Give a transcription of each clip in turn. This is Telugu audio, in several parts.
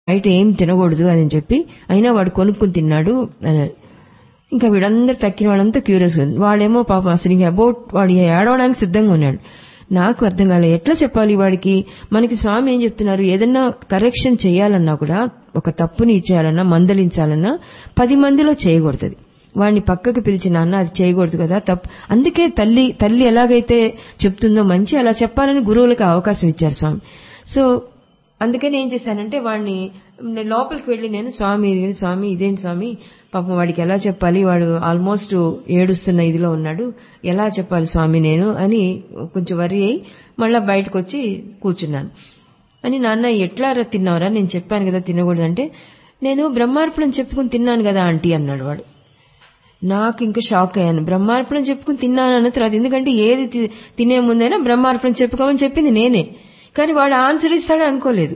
బయట ఏం తినకూడదు అని చెప్పి అయినా వాడు కొనుక్కుని తిన్నాడు అని ఇంకా వీడందరూ తక్కిన వాళ్ళంతా క్యూరియస్ ఉంది వాడేమో పాపం అసలు ఇంకా అబౌట్ వాడు ఏడవడానికి సిద్ధంగా ఉన్నాడు నాకు అర్థం కాలే ఎట్లా చెప్పాలి వాడికి మనకి స్వామి ఏం చెప్తున్నారు ఏదన్నా కరెక్షన్ చేయాలన్నా కూడా ఒక తప్పుని ఇచ్చేయాలన్నా మందలించాలన్నా పది మందిలో చేయకూడదు వాడిని పక్కకు పిలిచి నాన్న అది చేయకూడదు కదా తప్పు అందుకే తల్లి తల్లి ఎలాగైతే చెప్తుందో మంచి అలా చెప్పాలని గురువులకు అవకాశం ఇచ్చారు స్వామి సో అందుకని ఏం చేశానంటే వాడిని నేను లోపలికి వెళ్ళి నేను స్వామి ఇది స్వామి ఇదేంటి స్వామి పాపం వాడికి ఎలా చెప్పాలి వాడు ఆల్మోస్ట్ ఏడుస్తున్న ఇదిలో ఉన్నాడు ఎలా చెప్పాలి స్వామి నేను అని కొంచెం వరి అయి మళ్ళా బయటకు వచ్చి కూర్చున్నాను అని నాన్న ఎట్లా రా తిన్నావురా నేను చెప్పాను కదా తినకూడదంటే నేను బ్రహ్మార్పణం చెప్పుకుని తిన్నాను కదా ఆంటీ అన్నాడు వాడు నాకు ఇంకా షాక్ అయ్యాను బ్రహ్మార్పణం చెప్పుకుని తిన్నాను అన్న తర్వాత ఎందుకంటే ఏది తి- తినే ముందైనా బ్రహ్మార్పణం చెప్పుకోమని చెప్పింది నేనే కానీ వాడు ఆన్సర్ ఇస్తాడు అనుకోలేదు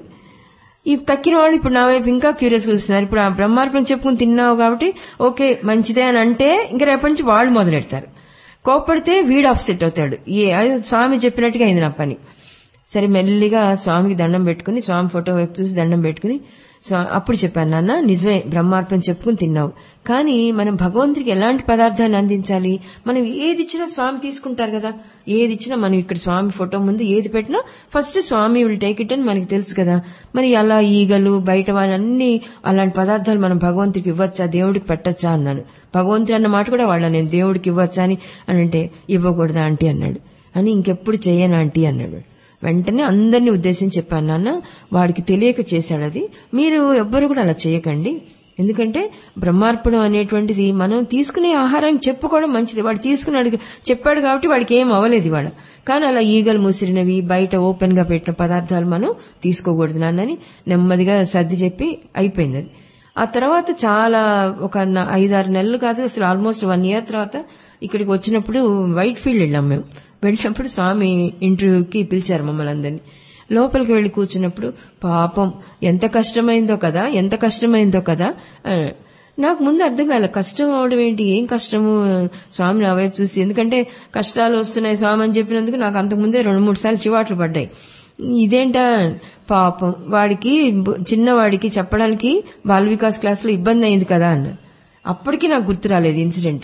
ఈ తక్కిన వాడు ఇప్పుడు నా వైపు ఇంకా క్యూరియస్ చూస్తున్నారు ఇప్పుడు ఆ బ్రహ్మార్పణం చెప్పుకుని తిన్నావు కాబట్టి ఓకే మంచిదే అని అంటే ఇంకా రేపటి నుంచి వాళ్ళు మొదలెడతారు కోపడితే వీడు ఆఫ్సెట్ అవుతాడు ఏ అది స్వామి చెప్పినట్టుగా అయింది నా పని సరే మెల్లిగా స్వామికి దండం పెట్టుకుని స్వామి ఫోటో వైపు చూసి దండం పెట్టుకుని స్వా- అప్పుడు చెప్పాను నాన్న నిజమే బ్రహ్మార్పణం చెప్పుకుని తిన్నావు కానీ మనం భగవంతుడికి ఎలాంటి పదార్థాన్ని అందించాలి మనం ఏది ఇచ్చినా స్వామి తీసుకుంటారు కదా ఏది ఇచ్చినా మనం ఇక్కడ స్వామి ఫోటో ముందు ఏది పెట్టినా first Swami will take it అని మనకి తెలుసు కదా మరి అలా ఈగలు బయట వాళ్ళన్నీ అలాంటి పదార్థాలు మనం భగవంతుడికి ఇవ్వచ్చా దేవుడికి పెట్టచ్చా అన్నాను భగవంతుడు అన్న మాట కూడా వాళ్ళ నేను దేవుడికి ఇవ్వచ్చా అని అని అంటే ఇవ్వకూడదా ఆంటీ అన్నాడు అని ఇంకెప్పుడు చెయ్యను ఆంటీ అన్నాడు వెంటనే అందరినీ ఉద్దేశించి చెప్పాను నాన్న వాడికి తెలియక చేశాడు అది మీరు ఎవ్వరు కూడా అలా చేయకండి ఎందుకంటే బ్రహ్మార్పణం అనేటువంటిది మనం తీసుకునే ఆహారాన్ని చెప్పుకోవడం మంచిది వాడు తీసుకున్నాడు చెప్పాడు కాబట్టి వాడికి ఏం అవ్వలేదు ఇవాళ కానీ అలా ఈగలు ముసిరినవి బయట ఓపెన్ గా పెట్టిన పదార్థాలు మనం తీసుకోకూడదు నాన్నని నెమ్మదిగా సర్ది చెప్పి అయిపోయింది అది ఆ తర్వాత చాలా ఒక న- ఐదారు నెలలు కాదు అసలు ఆల్మోస్ట్ వన్ ఇయర్ తర్వాత ఇక్కడికి వచ్చినప్పుడు వైట్ ఫీల్డ్ వెళ్ళాం మేము వెళ్ళినప్పుడు స్వామి ఇంటర్వ్యూకి పిలిచారు మమ్మల్ని అందరినీ లోపలికి వెళ్లి కూర్చున్నప్పుడు పాపం ఎంత కష్టమైందో కదా ఎంత కష్టమైందో కదా ఆ, నాకు ముందు అర్థం కాలే కష్టం అవడం ఏంటి ఏం కష్టము స్వామి నా వైపు చూసి ఎందుకంటే కష్టాలు వస్తున్నాయి స్వామి అని చెప్పినందుకు నాకు అంతకుముందే రెండు మూడు సార్లు చివాట్లు పడ్డాయి ఇదేంటా పాపం వాడికి బు- చిన్నవాడికి చెప్పడానికి బాల వికాస్ క్లాస్ లో ఇబ్బంది అయింది కదా అన్న అప్పటికి నాకు గుర్తు రాలేదు ఇన్సిడెంట్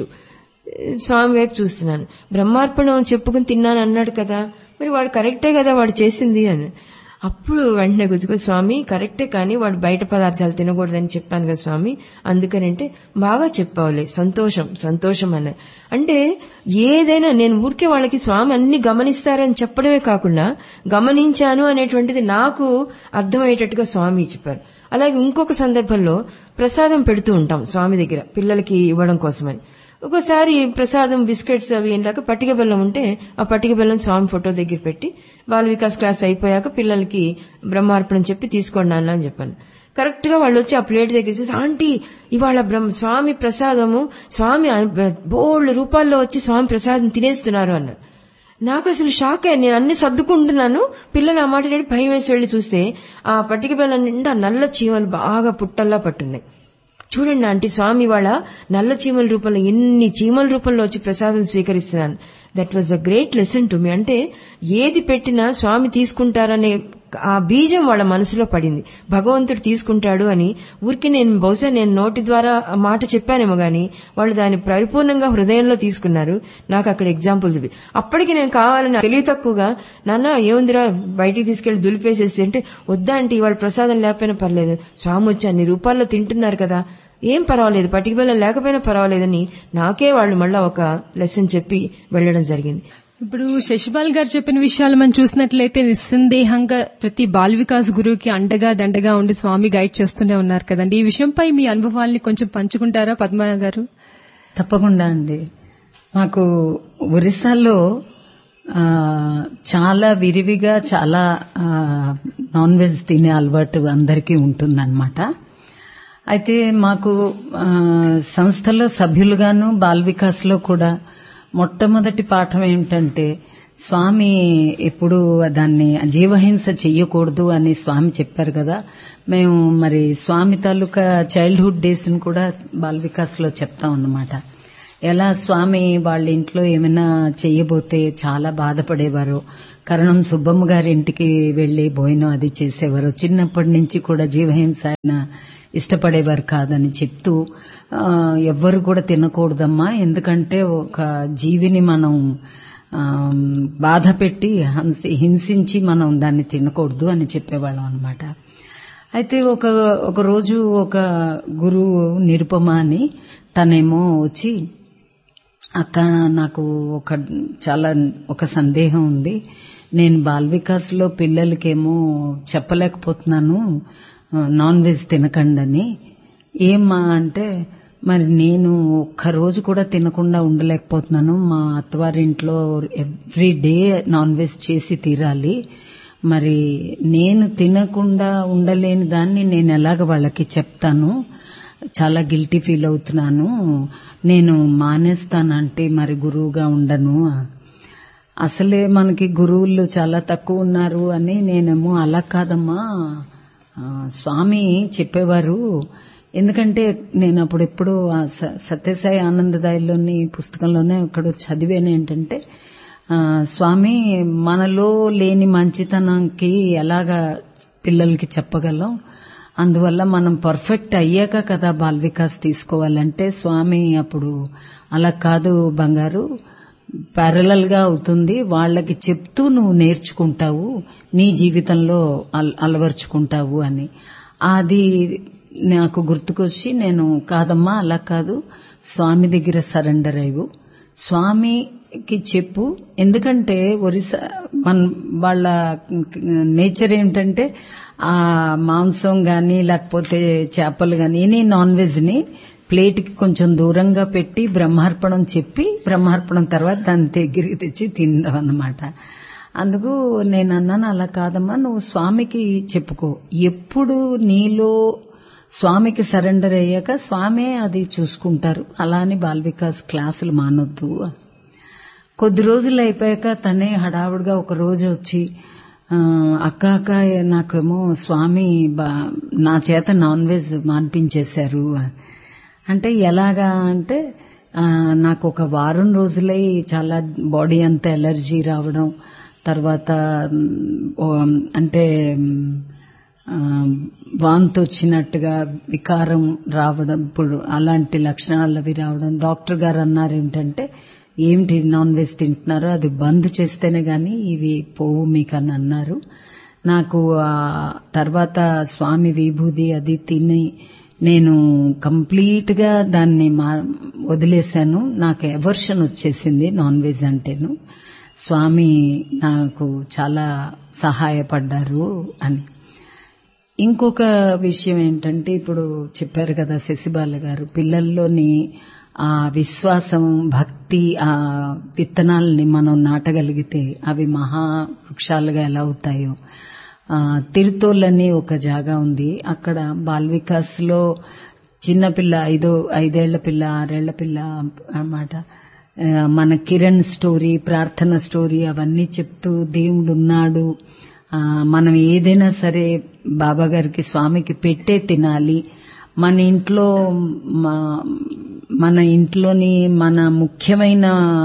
స్వామి వైపు చూస్తున్నాను బ్రహ్మార్పణం చెప్పుకుని తిన్నాను అన్నాడు కదా మరి వాడు కరెక్టే కదా వాడు చేసింది అని అప్పుడు వెంటనే గుర్తుకొని స్వామి కరెక్టే కానీ వాడు బయట పదార్థాలు తినకూడదని చెప్పాను కదా స్వామి అందుకనంటే బాగా చెప్పావులే సంతోషం సంతోషం అన్న అంటే ఏదైనా నేను ఊరికే వాళ్ళకి స్వామి అన్ని గమనిస్తారని చెప్పడమే కాకుండా గమనించాను అనేటువంటిది నాకు అర్థమయ్యేటట్టుగా స్వామి చెప్పారు అలాగే ఇంకొక సందర్భంలో ప్రసాదం పెడుతూ ఉంటాం స్వామి దగ్గర పిల్లలకి ఇవ్వడం కోసమని ఒక్కోసారి ప్రసాదం బిస్కెట్స్ అవి ఏంటాక పట్టిక బెల్లం ఉంటే ఆ పట్టిక బెల్లం స్వామి ఫోటో దగ్గర పెట్టి బాల వికాస్ క్లాస్ అయిపోయాక పిల్లలకి బ్రహ్మార్పణం చెప్పి తీసుకోండి నాన్న అని చెప్పాను కరెక్ట్ గా వాళ్ళు వచ్చి ఆ ప్లేట్ దగ్గర చూసి ఆంటీ ఇవాళ బ్రహ్మ స్వామి ప్రసాదము స్వామి బోల్డ్ రూపాల్లో వచ్చి స్వామి ప్రసాదం తినేస్తున్నారు అన్నారు నాకు అసలు షాక్ అయ్యాను నేను అన్ని సర్దుకుంటున్నాను పిల్లలు ఆ మాట విని భయం వేసి వెళ్లి చూస్తే ఆ పట్టిక బెల్లం నిండా నల్ల చీమలు బాగా పుట్టల్లా పట్టున్నాయి చూడండి ఆంటీ స్వామి వాళ్ళ నల్ల చీమల రూపంలో ఎన్ని చీమల రూపంలో వచ్చి ప్రసాదం స్వీకరిస్తున్నాను that was a great lesson to me అంటే ఏది పెట్టినా స్వామి తీసుకుంటారనే ఆ బీజం వాళ్ళ మనసులో పడింది భగవంతుడు తీసుకుంటాడు అని ఊరికి నేను బహుశా నేను నోటి ద్వారా ఆ మాట చెప్పానేమో గాని వాళ్ళు దాన్ని పరిపూర్ణంగా హృదయంలో తీసుకున్నారు నాకు అక్కడ ఎగ్జాంపుల్ చూపి అప్పటికి నేను కావాలని తెలివి తక్కువగా నాన్న ఏముందిరా బయటికి తీసుకెళ్లి దులిపేసేసి అంటే వద్దా అంటే ఇవాళ ప్రసాదం లేకపోయినా పర్లేదు స్వామి వచ్చి అన్ని రూపాల్లో తింటున్నారు కదా ఏం పర్వాలేదు పట్టిక బెల్లం లేకపోయినా పర్వాలేదని నాకే వాళ్ళు మళ్ళా ఒక లెసన్ చెప్పి వెళ్ళడం జరిగింది ఇప్పుడు శశిపాల్ గారు చెప్పిన విషయాలు మనం చూసినట్లయితే నిస్సందేహంగా ప్రతి బాల్ వికాస్ గురువుకి అండగా దండగా ఉండి స్వామి గైడ్ చేస్తూనే ఉన్నారు కదండి ఈ విషయంపై మీ అనుభవాల్ని కొంచెం పంచుకుంటారా పద్మ గారు తప్పకుండా అండి మాకు ఒరిస్సాలో ఆ, చాలా విరివిగా చాలా ఆ, నాన్ వెజ్ తినే అలవాటు అందరికీ ఉంటుందన్నమాట అయితే మాకు ఆ, సంస్థలో సభ్యులుగాను బాల్ వికాస్లో కూడా మొట్టమొదటి పాఠం ఏమిటంటే స్వామి ఎప్పుడు దాన్ని జీవహింస చెయ్యకూడదు అని స్వామి చెప్పారు కదా మేము మరి స్వామి తాలూకా చైల్డ్హుడ్ డేస్ ని కూడా బాల్ వికాస్ లో చెప్తాం అన్నమాట ఎలా స్వామి వాళ్ళ ఇంట్లో ఏమైనా చెయ్యబోతే చాలా బాధపడేవారు కరణం సుబ్బమ్మ గారి ఇంటికి వెళ్లి భోజనం అది చేసేవారు చిన్నప్పటి నుంచి కూడా జీవహింస ఆయన ఇష్టపడేవారు కాదని చెప్తూ ఆ, ఎవ్వరు కూడా తినకూడదమ్మా ఎందుకంటే ఒక జీవిని మనం ఆ, బాధ పెట్టి హంసి హింసించి మనం దాన్ని తినకూడదు అని చెప్పేవాళ్ళం అనమాట అయితే ఒక ఒక రోజు ఒక గురువు నిరుపమ అని తనేమో వచ్చి అక్క నాకు ఒక చాలా ఒక సందేహం ఉంది నేను బాల్ వికాస్ లో పిల్లలకేమో చెప్పలేకపోతున్నాను ఆ, నాన్ వెజ్ తినకండి అని ఏమ్మా అంటే మరి నేను ఒక్క రోజు కూడా తినకుండా ఉండలేకపోతున్నాను మా అత్తవారింట్లో ఎవ్రీ డే నాన్ వెజ్ చేసి తీరాలి మరి నేను తినకుండా ఉండలేని దాన్ని నేను ఎలాగ వాళ్ళకి చెప్తాను చాలా గిల్టీ ఫీల్ అవుతున్నాను నేను మానేస్తానంటే మరి గురువుగా ఉండను అసలే మనకి గురువులు చాలా తక్కువ ఉన్నారు అని నేనేమో అలా కాదమ్మా ఆ, స్వామి చెప్పేవారు ఎందుకంటే నేను అప్పుడెప్పుడు ఆ స- సత్యసాయి ఆనందదాయిలోని పుస్తకంలోనే అక్కడ చదివాను ఏంటంటే ఆ, స్వామి మనలో లేని మంచితనానికి ఎలాగా పిల్లలకి చెప్పగలం అందువల్ల మనం పర్ఫెక్ట్ అయ్యాక కదా బాల్ వికాస్ తీసుకోవాలంటే స్వామి అప్పుడు అలా కాదు బంగారు ప్యారలల్ గా అవుతుంది వాళ్ళకి చెప్తూ నువ్వు నేర్చుకుంటావు నీ జీవితంలో అల్- అలవర్చుకుంటావు అని అది నాకు గుర్తుకొచ్చి నేను కాదమ్మా అలా కాదు స్వామి దగ్గర సరెండర్ అయ్యవు స్వామికి చెప్పు ఎందుకంటే ఒరిస్సా మన వాళ్ళ నేచర్ ఏంటంటే ఆ మాంసం గాని లేకపోతే చేపలు గాని ఎనీ నాన్ వెజ్ ని ప్లేట్ కి కొంచెం దూరంగా పెట్టి బ్రహ్మార్పణం చెప్పి బ్రహ్మార్పణం తర్వాత దాన్ని దగ్గరికి తెచ్చి తిందాం అన్నమాట అందుకు నేను అన్నాను అలా కాదమ్మా నువ్వు స్వామికి చెప్పుకో ఎప్పుడు నీలో స్వామికి సరెండర్ అయ్యాక స్వామే అది చూసుకుంటారు అలా అని బాల్ వికాస్ క్లాసులు మానొద్దు కొద్ది రోజులు అయిపోయాక తనే హడావుడిగా ఒక రోజు వచ్చి ఆ, అక్క అక్క నాకేమో స్వామి బా- నా చేత నాన్ వెజ్ మాన్పించేశారు అంటే ఎలాగా అంటే ఆ, నాకు ఒక వారం రోజులై చాలా బాడీ అంతా ఎలర్జీ రావడం తర్వాత మ్, ఓ, అంటే మ్, ఆ, వాంతి వచ్చినట్టుగా వికారం రావడం ఇప్పుడు అలాంటి లక్షణాలు అవి రావడం డాక్టర్ గారు అన్నారు ఏంటంటే ఏమిటి నాన్ వెజ్ తింటున్నారో అది బంద్ చేస్తేనే గాని ఇవి పోవు మీకు అని అన్నారు నాకు ఆ తర్వాత స్వామి విభూది అది తిని నేను కంప్లీట్ గా దాన్ని మా వదిలేశాను నాకు ఎవర్షన్ వచ్చేసింది నాన్ వెజ్ అంటేను స్వామి నాకు చాలా సహాయపడ్డారు అని ఇంకొక విషయం ఏంటంటే ఇప్పుడు చెప్పారు కదా శశిబాల గారు పిల్లల్లోని ఆ విశ్వాసం భక్తి ఆ విత్తనాలని మనం నాటగలిగితే అవి మహా వృక్షాలుగా ఎలా అవుతాయో ఆ, తిరుతోలని ఒక జాగా ఉంది అక్కడ బాల్ వికాస్ లో చిన్నపిల్ల ఐదో ఐదేళ్ల పిల్ల ఆరేళ్ల పిల్ల అన్నమాట ఆ, మన కిరణ్ స్టోరీ ప్రార్థన స్టోరీ అవన్నీ చెప్తూ దేవుడు ఉన్నాడు ఆ, మనం ఏదైనా సరే బాబా గారికి స్వామికి పెట్టే తినాలి మన ఇంట్లో మా- మన ఇంట్లోని మన ముఖ్యమైన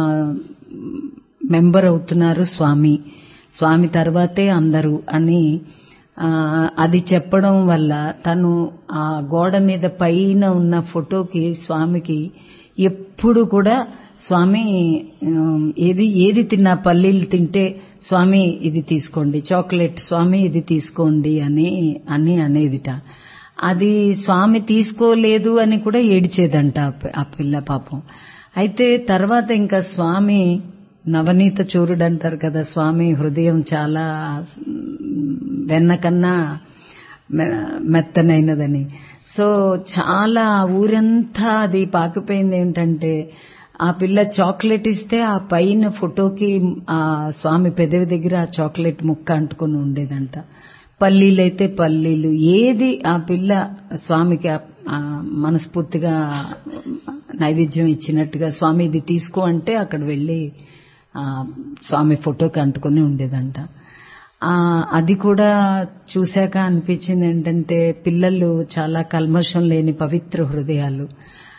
మెంబర్ అవుతున్నారు స్వామి స్వామి తర్వాతే అందరూ అని ఆ, అది చెప్పడం వల్ల తను ఆ గోడ మీద పైన ఉన్న ఫోటోకి స్వామికి ఎప్పుడు కూడా స్వామి ఉమ్, ఏది ఏది తిన్నా పల్లీలు తింటే స్వామి ఇది తీసుకోండి చాక్లెట్ స్వామి ఇది తీసుకోండి అని అని అనేదిట అది స్వామి తీసుకోలేదు అని కూడా ఏడిచేదంట ఆ పి- ఆ పిల్ల పాపం అయితే తర్వాత ఇంకా స్వామి నవనీత చూరుడు అంటారు కదా స్వామి హృదయం చాలా ఉమ్, వెన్న కన్నా మె- మెత్తనైనదని సో చాలా ఊరంతా అది పాకిపోయింది ఏంటంటే ఆ పిల్ల చాక్లెట్ ఇస్తే ఆ పైన ఫోటోకి ఆ స్వామి పెదవి దగ్గర ఆ చాక్లెట్ ముక్క అంటుకొని ఉండేదంట పల్లీలైతే పల్లీలు ఏది ఆ పిల్ల స్వామికి ఆ- ఆ మనస్ఫూర్తిగా నైవేద్యం ఇచ్చినట్టుగా స్వామి ఇది తీసుకో అంటే అక్కడ వెళ్లి ఆ స్వామి ఫోటోకి అంటుకొని ఉండేదంట ఆ అది కూడా చూశాక అనిపించింది ఏంటంటే పిల్లలు చాలా కల్మషం లేని పవిత్ర హృదయాలు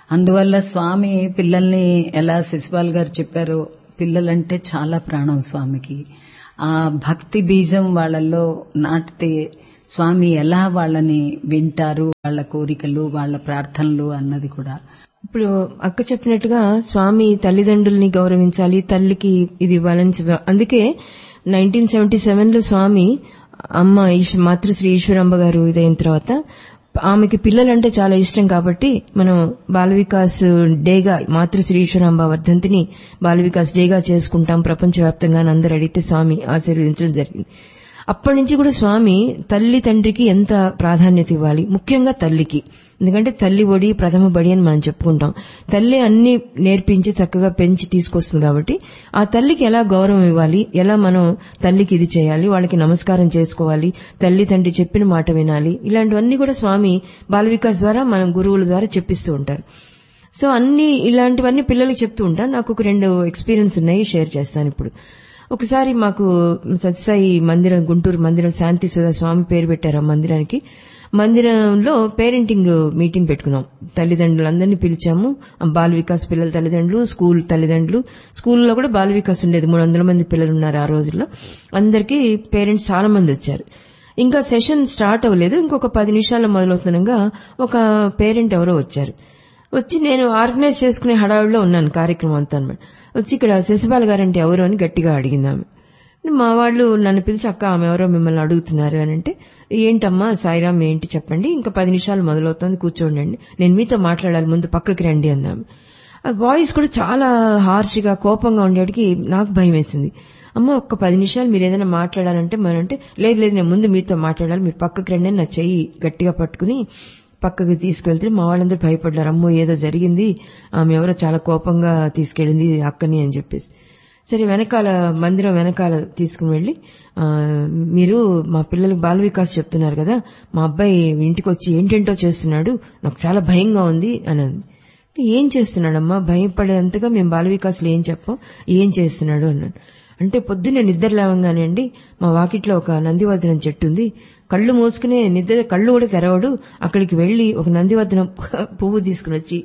అందువల్ల స్వామి పిల్లల్ని ఎలా శశిపాల్ గారు చెప్పారో పిల్లలంటే చాలా ప్రాణం స్వామికి ఆ భక్తి బీజం వాళ్ళల్లో నాటితే స్వామి ఎలా వాళ్ళని వింటారు వాళ్ళ కోరికలు వాళ్ళ ప్రార్థనలు అన్నది కూడా ఇప్పుడు అక్క చెప్పినట్టుగా స్వామి తల్లిదండ్రుల్ని గౌరవించాలి తల్లికి ఇది ఇవ్వాలని చెప్ప- అందుకే నైన్టీన్ సెవెంటీ సెవెన్ లో స్వామి అమ్మ ఈశ్వ- మాతృశ్రీ ఈశ్వరంబ గారు ఇదైన తర్వాత ఆమెకి పిల్లలంటే చాలా ఇష్టం కాబట్టి మనం బాల వికాస్ డేగా మాతృశ్రీ ఈశ్వరాంబ వర్ధంతిని బాల వికాస్ డేగా చేసుకుంటాం ప్రపంచవ్యాప్తంగా అని అందరు అడిగితే స్వామి ఆశీర్వదించడం జరిగింది అప్పటి నుంచి కూడా స్వామి తల్లి తండ్రికి ఎంత ప్రాధాన్యత ఇవ్వాలి ముఖ్యంగా తల్లికి ఎందుకంటే తల్లి ఒడి ప్రథమ బడి అని మనం చెప్పుకుంటాం తల్లి అన్ని నేర్పించి చక్కగా పెంచి తీసుకొస్తుంది కాబట్టి ఆ తల్లికి ఎలా గౌరవం ఇవ్వాలి ఎలా మనం తల్లికి ఇది చేయాలి వాళ్ళకి నమస్కారం చేసుకోవాలి తల్లి తండ్రి చెప్పిన మాట వినాలి ఇలాంటివన్నీ కూడా స్వామి బాల వికాస్ ద్వారా మనం గురువుల ద్వారా చెప్పిస్తూ ఉంటారు సో అన్ని ఇలాంటివన్నీ పిల్లలకి చెప్తూ ఉంటాను నాకు ఒక రెండు ఎక్స్పీరియన్స్ ఉన్నాయి షేర్ చేస్తాను ఇప్పుడు ఒకసారి మాకు సత్యసాయి మందిరం గుంటూరు మందిరం శాంతి సుధా స్వామి పేరు పెట్టారు ఆ మందిరానికి మందిరంలో పేరెంటింగ్ మీటింగ్ పెట్టుకున్నాం తల్లిదండ్రులందరినీ పిలిచాము ఆ బాల వికాస్ పిల్లల తల్లిదండ్రులు స్కూల్ తల్లిదండ్రులు స్కూల్లో కూడా బాల వికాస్ ఉండేది మూడు వందల మంది పిల్లలు ఉన్నారు ఆ రోజుల్లో అందరికీ పేరెంట్స్ చాలా మంది వచ్చారు ఇంకా సెషన్ స్టార్ట్ అవ్వలేదు ఇంకొక పది నిమిషాల్లో మొదలవుతుండగా ఒక పేరెంట్ ఎవరో వచ్చారు వచ్చి నేను ఆర్గనైజ్ చేసుకునే హడావిడిలో ఉన్నాను కార్యక్రమం అంతా అనమాట వచ్చి ఇక్కడ శశిపాల్ గారంటే ఎవరు అని గట్టిగా అడిగింది ఆమె మా వాళ్ళు నన్ను పిలిచి అక్క ఆమె ఎవరో మిమ్మల్ని అడుగుతున్నారు అని అంటే ఏంటమ్మా సాయిరామ్ ఏంటి చెప్పండి ఇంకా పది నిమిషాలు మొదలవుతుంది కూర్చోండి నేను మీతో మాట్లాడాలి ముందు పక్కకి రండి అందాము ఆ వాయిస్ కూడా చాలా హార్ష్గా కోపంగా ఉండేటికి నాకు భయం వేసింది అమ్మ ఒక్క పది నిమిషాలు మీరు ఏదైనా మాట్లాడాలంటే మనంటే లేదు లేదు నేను ముందు మీతో మాట్లాడాలి మీరు పక్కకి రండి అని నా చెయ్యి గట్టిగా పట్టుకుని పక్కకి తీసుకెళ్తే మా వాళ్ళందరూ భయపడ్డారు అమ్మో ఏదో జరిగింది ఆమె ఎవరో చాలా కోపంగా తీసుకెళ్ళింది అక్కని అని చెప్పేసి సరే వెనకాల మందిరం వెనకాల తీసుకుని వెళ్ళి ఆ, మీరు మా పిల్లలకు బాల వికాస్ చెప్తున్నారు కదా మా అబ్బాయి ఇంటికి వచ్చి ఏంటేంటో చేస్తున్నాడు నాకు చాలా భయంగా ఉంది అని అంది. ఏం చేస్తున్నాడమ్మా భయపడేంతగా మేము బాల వికాస్లో ఏం చెప్పాం ఏం చేస్తున్నాడు అన్నాడు అంటే పొద్దున్నే నిద్ర లేవంగానే అండి మా వాకిట్లో ఒక నందివర్ధనం చెట్టు ఉంది కళ్ళు మూసుకునే నిద్ర కళ్ళు కూడా తెరవడు అక్కడికి వెళ్లి ఒక నందివర్ధనం పువ్వు తీసుకుని వచ్చి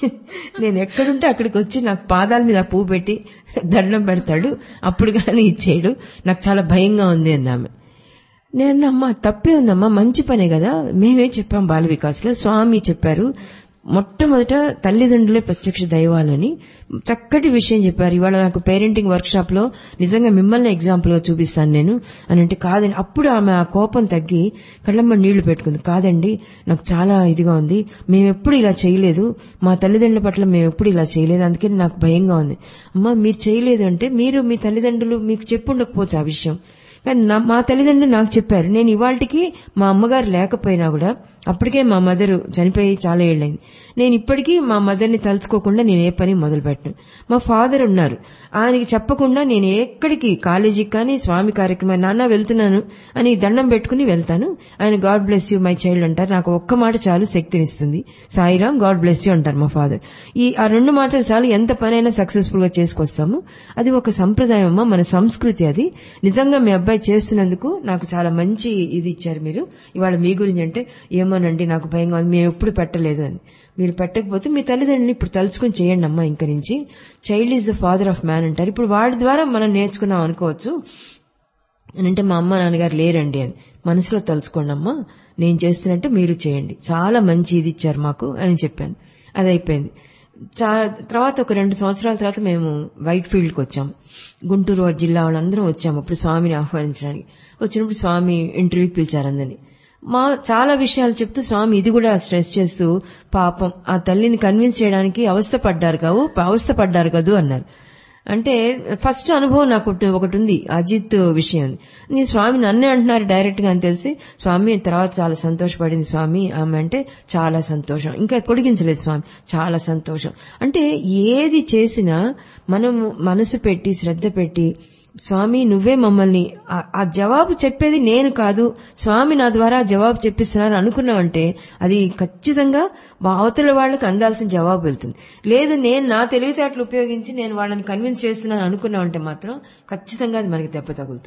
నేను ఎక్కడుంటే అక్కడికి వచ్చి నాకు పాదాల మీద ఆ పువ్వు పెట్టి దండం పెడతాడు అప్పుడు కానీ ఇచ్చేయడు నాకు చాలా భయంగా ఉంది అందామె నేను అమ్మా తప్పే ఉందమ్మా మంచి పనే కదా మేమే చెప్పాం బాల వికాస్లో స్వామి చెప్పారు మొట్టమొదట తల్లిదండ్రులే ప్రత్యక్ష దైవాలని చక్కటి విషయం చెప్పారు ఇవాళ నాకు పేరెంటింగ్ వర్క్ షాప్ లో నిజంగా మిమ్మల్ని ఎగ్జాంపుల్ గా చూపిస్తాను నేను అని అంటే కాదండి అప్పుడు ఆమె ఆ కోపం తగ్గి కళ్ళమ్మ నీళ్లు పెట్టుకుంది కాదండి నాకు చాలా ఇదిగా ఉంది మేము ఎప్పుడు ఇలా చేయలేదు మా తల్లిదండ్రుల పట్ల మేము ఎప్పుడు ఇలా చేయలేదు అందుకే నాకు భయంగా ఉంది అమ్మ మీరు చేయలేదు అంటే మీరు మీ తల్లిదండ్రులు మీకు చెప్పుండకపోవచ్చు ఆ విషయం కానీ నా- మా తల్లిదండ్రులు నాకు చెప్పారు నేను ఇవాళకి మా అమ్మగారు లేకపోయినా కూడా అప్పటికే మా మదర్ చనిపోయి చాలా ఏళ్ళైంది నేను ఇప్పటికీ మా మదర్ని తలుచుకోకుండా నేను ఏ పని మొదలు పెట్టను మా ఫాదర్ ఉన్నారు ఆయనకి చెప్పకుండా నేను ఎక్కడికి కాలేజీకి కానీ స్వామి కార్యక్రమం నాన్న వెళ్తున్నాను అని దండం పెట్టుకుని వెళ్తాను ఆయన God bless you my child అంటారు నాకు ఒక్క మాట చాలు శక్తినిస్తుంది సాయిరామ్ గాడ్ బ్లెస్ యూ అంటారు మా ఫాదర్ ఈ ఆ రెండు మాటలు చాలు ఎంత పనైనా సక్సెస్ఫుల్ గా చేసుకొస్తాము అది ఒక సంప్రదాయం అమ్మా మన సంస్కృతి అది నిజంగా మీ అబ్బాయి చేస్తున్నందుకు నాకు చాలా మంచి ఇది ఇచ్చారు మీరు ఇవాళ మీ గురించి అంటే ఏమోనండి నాకు భయంగా ఉంది మేము ఎప్పుడు పెట్టలేదు అని మీరు పెట్టకపోతే మీ తల్లిదండ్రులు ఇప్పుడు తలుచుకుని చేయండి అమ్మా ఇంక నుంచి child is the father of man అంటారు ఇప్పుడు వాడి ద్వారా మనం నేర్చుకున్నాం అనుకోవచ్చు అని అంటే మా అమ్మ నాన్నగారు లేరండి అని మనసులో తలుచుకోండి అమ్మా నేను చేస్తున్నట్టు మీరు చేయండి చాలా మంచి ఇది ఇచ్చారు మాకు అని చెప్పాను అది అయిపోయింది చా- తర్వాత ఒక రెండు సంవత్సరాల తర్వాత మేము వైట్ ఫీల్డ్కి వచ్చాం గుంటూరు జిల్లా వాళ్ళందరం వచ్చాము అప్పుడు స్వామిని ఆహ్వానించడానికి వచ్చినప్పుడు స్వామి ఇంటర్వ్యూకి పిలిచారు అందరినీ మా చాలా విషయాలు చెప్తూ స్వామి ఇది కూడా స్ట్రెస్ చేస్తూ పాపం ఆ తల్లిని కన్విన్స్ చేయడానికి అవస్థ పడ్డారు కావు అవస్థ పడ్డారు కదూ అన్నారు అంటే ఫస్ట్ అనుభవం నాకు ఒకటి- ఒకటి ఉంది అజిత్ విషయం నేను స్వామి నన్నే అంటున్నారు డైరెక్ట్ గా అని తెలిసి స్వామి తర్వాత చాలా సంతోషపడింది స్వామి ఆమె అంటే చాలా సంతోషం ఇంకా పొడిగించలేదు స్వామి చాలా సంతోషం అంటే ఏది చేసినా మనం మనసు పెట్టి శ్రద్ధ పెట్టి స్వామి నువ్వే మమ్మల్ని ఆ- ఆ జవాబు చెప్పేది నేను కాదు స్వామి నా ద్వారా ఆ జవాబు చెప్పిస్తున్నారు అనుకున్నామంటే అది ఖచ్చితంగా మా అవతల వాళ్ళకి అందాల్సిన జవాబు వెళ్తుంది లేదు నేను నా తెలివితేటలు ఉపయోగించి నేను వాళ్ళని కన్విన్స్ చేస్తున్నాను అనుకున్నామంటే మాత్రం ఖచ్చితంగా అది మనకి దెబ్బ తగులుతుంది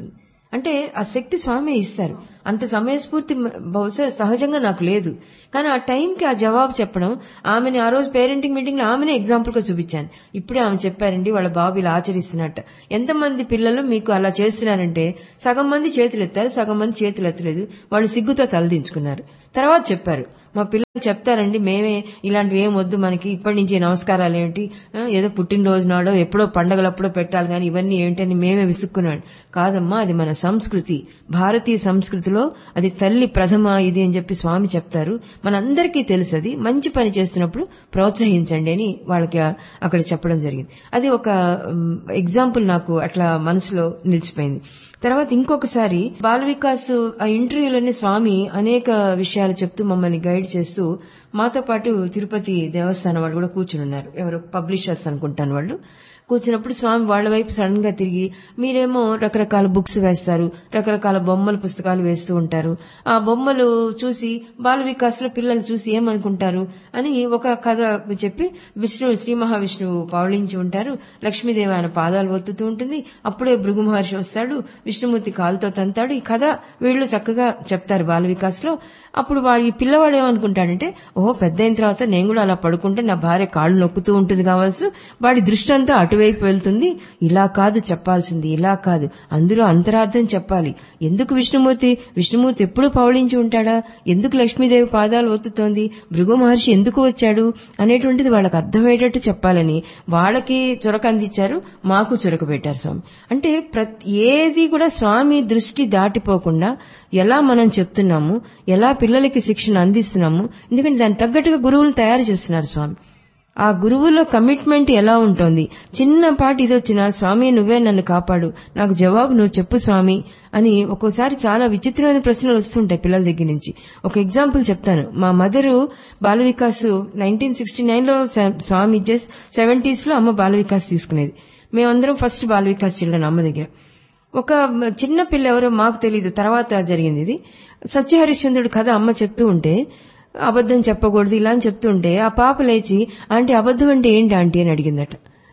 అంటే ఆ శక్తి స్వామి ఇస్తారు అంత సమయస్ఫూర్తి మ- బహుశా సహజంగా నాకు లేదు కానీ ఆ టైంకి ఆ జవాబు చెప్పడం ఆమెని ఆ రోజు పేరెంటింగ్ మీటింగ్ లో ఆమెనే ఎగ్జాంపుల్ గా చూపించాను ఇప్పుడే ఆమె చెప్పారండి వాళ్ళ బాబు ఇలా ఆచరిస్తున్నట్ట ఎంతమంది పిల్లలు మీకు అలా చేస్తున్నారంటే సగం మంది చేతులు ఎత్తారు సగం మంది చేతులు ఎత్తలేదు వాళ్ళు సిగ్గుతో తలదించుకున్నారు తర్వాత చెప్పారు మా పిల్లలు చెప్తారండి మేమే ఇలాంటివి ఏం వద్దు మనకి ఇప్పటి నుంచి నమస్కారాలు ఏంటి ఆ, ఏదో పుట్టినరోజు నాడో ఎప్పుడో పండగలప్పుడో పెట్టాలి కానీ ఇవన్నీ ఏంటని మేమే విసుక్కున్నాడు కాదమ్మా అది మన సంస్కృతి భారతీయ సంస్కృతిలో అది తల్లి ప్రథమ ఇది అని చెప్పి స్వామి చెప్తారు మనందరికీ తెలుసు అది మంచి పని చేస్తున్నప్పుడు ప్రోత్సహించండి అని వాళ్ళకి ఆ- అక్కడ చెప్పడం జరిగింది అది ఒక ఎగ్జాంపుల్ నాకు అట్లా మనసులో నిలిచిపోయింది తర్వాత ఇంకొకసారి బాల వికాస్ ఆ ఇంటర్వ్యూలోనే స్వామి అనేక విషయాలు చెప్తూ మమ్మల్ని గైడ్ చేస్తూ మాతో పాటు తిరుపతి దేవస్థానం వాళ్ళు కూడా కూర్చుని ఉన్నారు ఎవరు పబ్లిషర్స్ అనుకుంటాను వాళ్ళు కూర్చున్నప్పుడు స్వామి వాళ్ళ వైపు సడన్ గా తిరిగి మీరేమో రకరకాల బుక్స్ వేస్తారు రకరకాల బొమ్మల పుస్తకాలు వేస్తూ ఉంటారు ఆ బొమ్మలు చూసి బాల వికాస్ లో పిల్లలు చూసి ఏమనుకుంటారు అని ఒక కథ చెప్పి విష్ణు శ్రీ మహావిష్ణువు పౌళించి ఉంటారు లక్ష్మీదేవి ఆయన పాదాలు ఒత్తుతూ ఉంటుంది అప్పుడే భృగు మహర్షి వస్తాడు విష్ణుమూర్తి కాలుతో తంతాడు ఈ కథ వీళ్ళు చక్కగా చెప్తారు బాల వికాస్ లో అప్పుడు వాడు ఈ పిల్లవాడు ఏమనుకుంటాడంటే ఓహో పెద్ద అయిన తర్వాత నేను కూడా అలా పడుకుంటే నా భార్య కాళ్ళు నొక్కుతూ ఉంటుంది కావాల్సి వాడి దృష్టి అంతా అటువైపు వెళ్తుంది ఇలా కాదు చెప్పాల్సింది ఇలా కాదు అందులో అంతరార్థం చెప్పాలి ఎందుకు విష్ణుమూర్తి విష్ణుమూర్తి ఎప్పుడు పౌళించి ఉంటాడా ఎందుకు లక్ష్మీదేవి పాదాలు ఒత్తుతోంది భృగు మహర్షి ఎందుకు వచ్చాడు అనేటువంటిది వాళ్ళకి అర్థమయ్యేటట్టు చెప్పాలని వాళ్ళకి చొరక అందించారు మాకు చొరక పెట్టారు స్వామి అంటే ప్రతి ఏది కూడా స్వామి దృష్టి దాటిపోకుండా ఎలా మనం చెప్తున్నాము ఎలా పిల్లలకి శిక్షణ అందిస్తున్నాము ఎందుకంటే దానికి తగ్గట్టుగా గురువులు తయారు చేస్తున్నారు స్వామి ఆ గురువులో కమిట్మెంట్ ఎలా ఉంటుంది చిన్నపాటి ఇది వచ్చినా స్వామి నువ్వే నన్ను కాపాడు నాకు జవాబు నువ్వు చెప్పు స్వామి అని ఒక్కోసారి చాలా విచిత్రమైన ప్రశ్నలు వస్తుంటాయి పిల్లల దగ్గర నుంచి ఒక ఎగ్జాంపుల్ చెప్తాను మా mother Bal Vikas nineteen sixty nine లో స- స్వామి ఇచ్చేసి సెవెంటీస్ లో అమ్మ బాల వికాస్ తీసుకునేది మేమందరం ఫస్ట్ బాల వికాస్ చిల్డ్రన్ అమ్మ దగ్గర ఒక చిన్న పిల్ల ఎవరో మాకు తెలియదు తర్వాత జరిగింది ఇది సత్యహరిశ్చంద్రుడు కథ అమ్మ చెప్తూ ఉంటే అబద్ధం చెప్పకూడదు ఇలా అని చెప్తుంటే ఆ పాప లేచి ఆంటీ అబద్ధం అంటే ఏంటి ఆంటీ అని అడిగిందట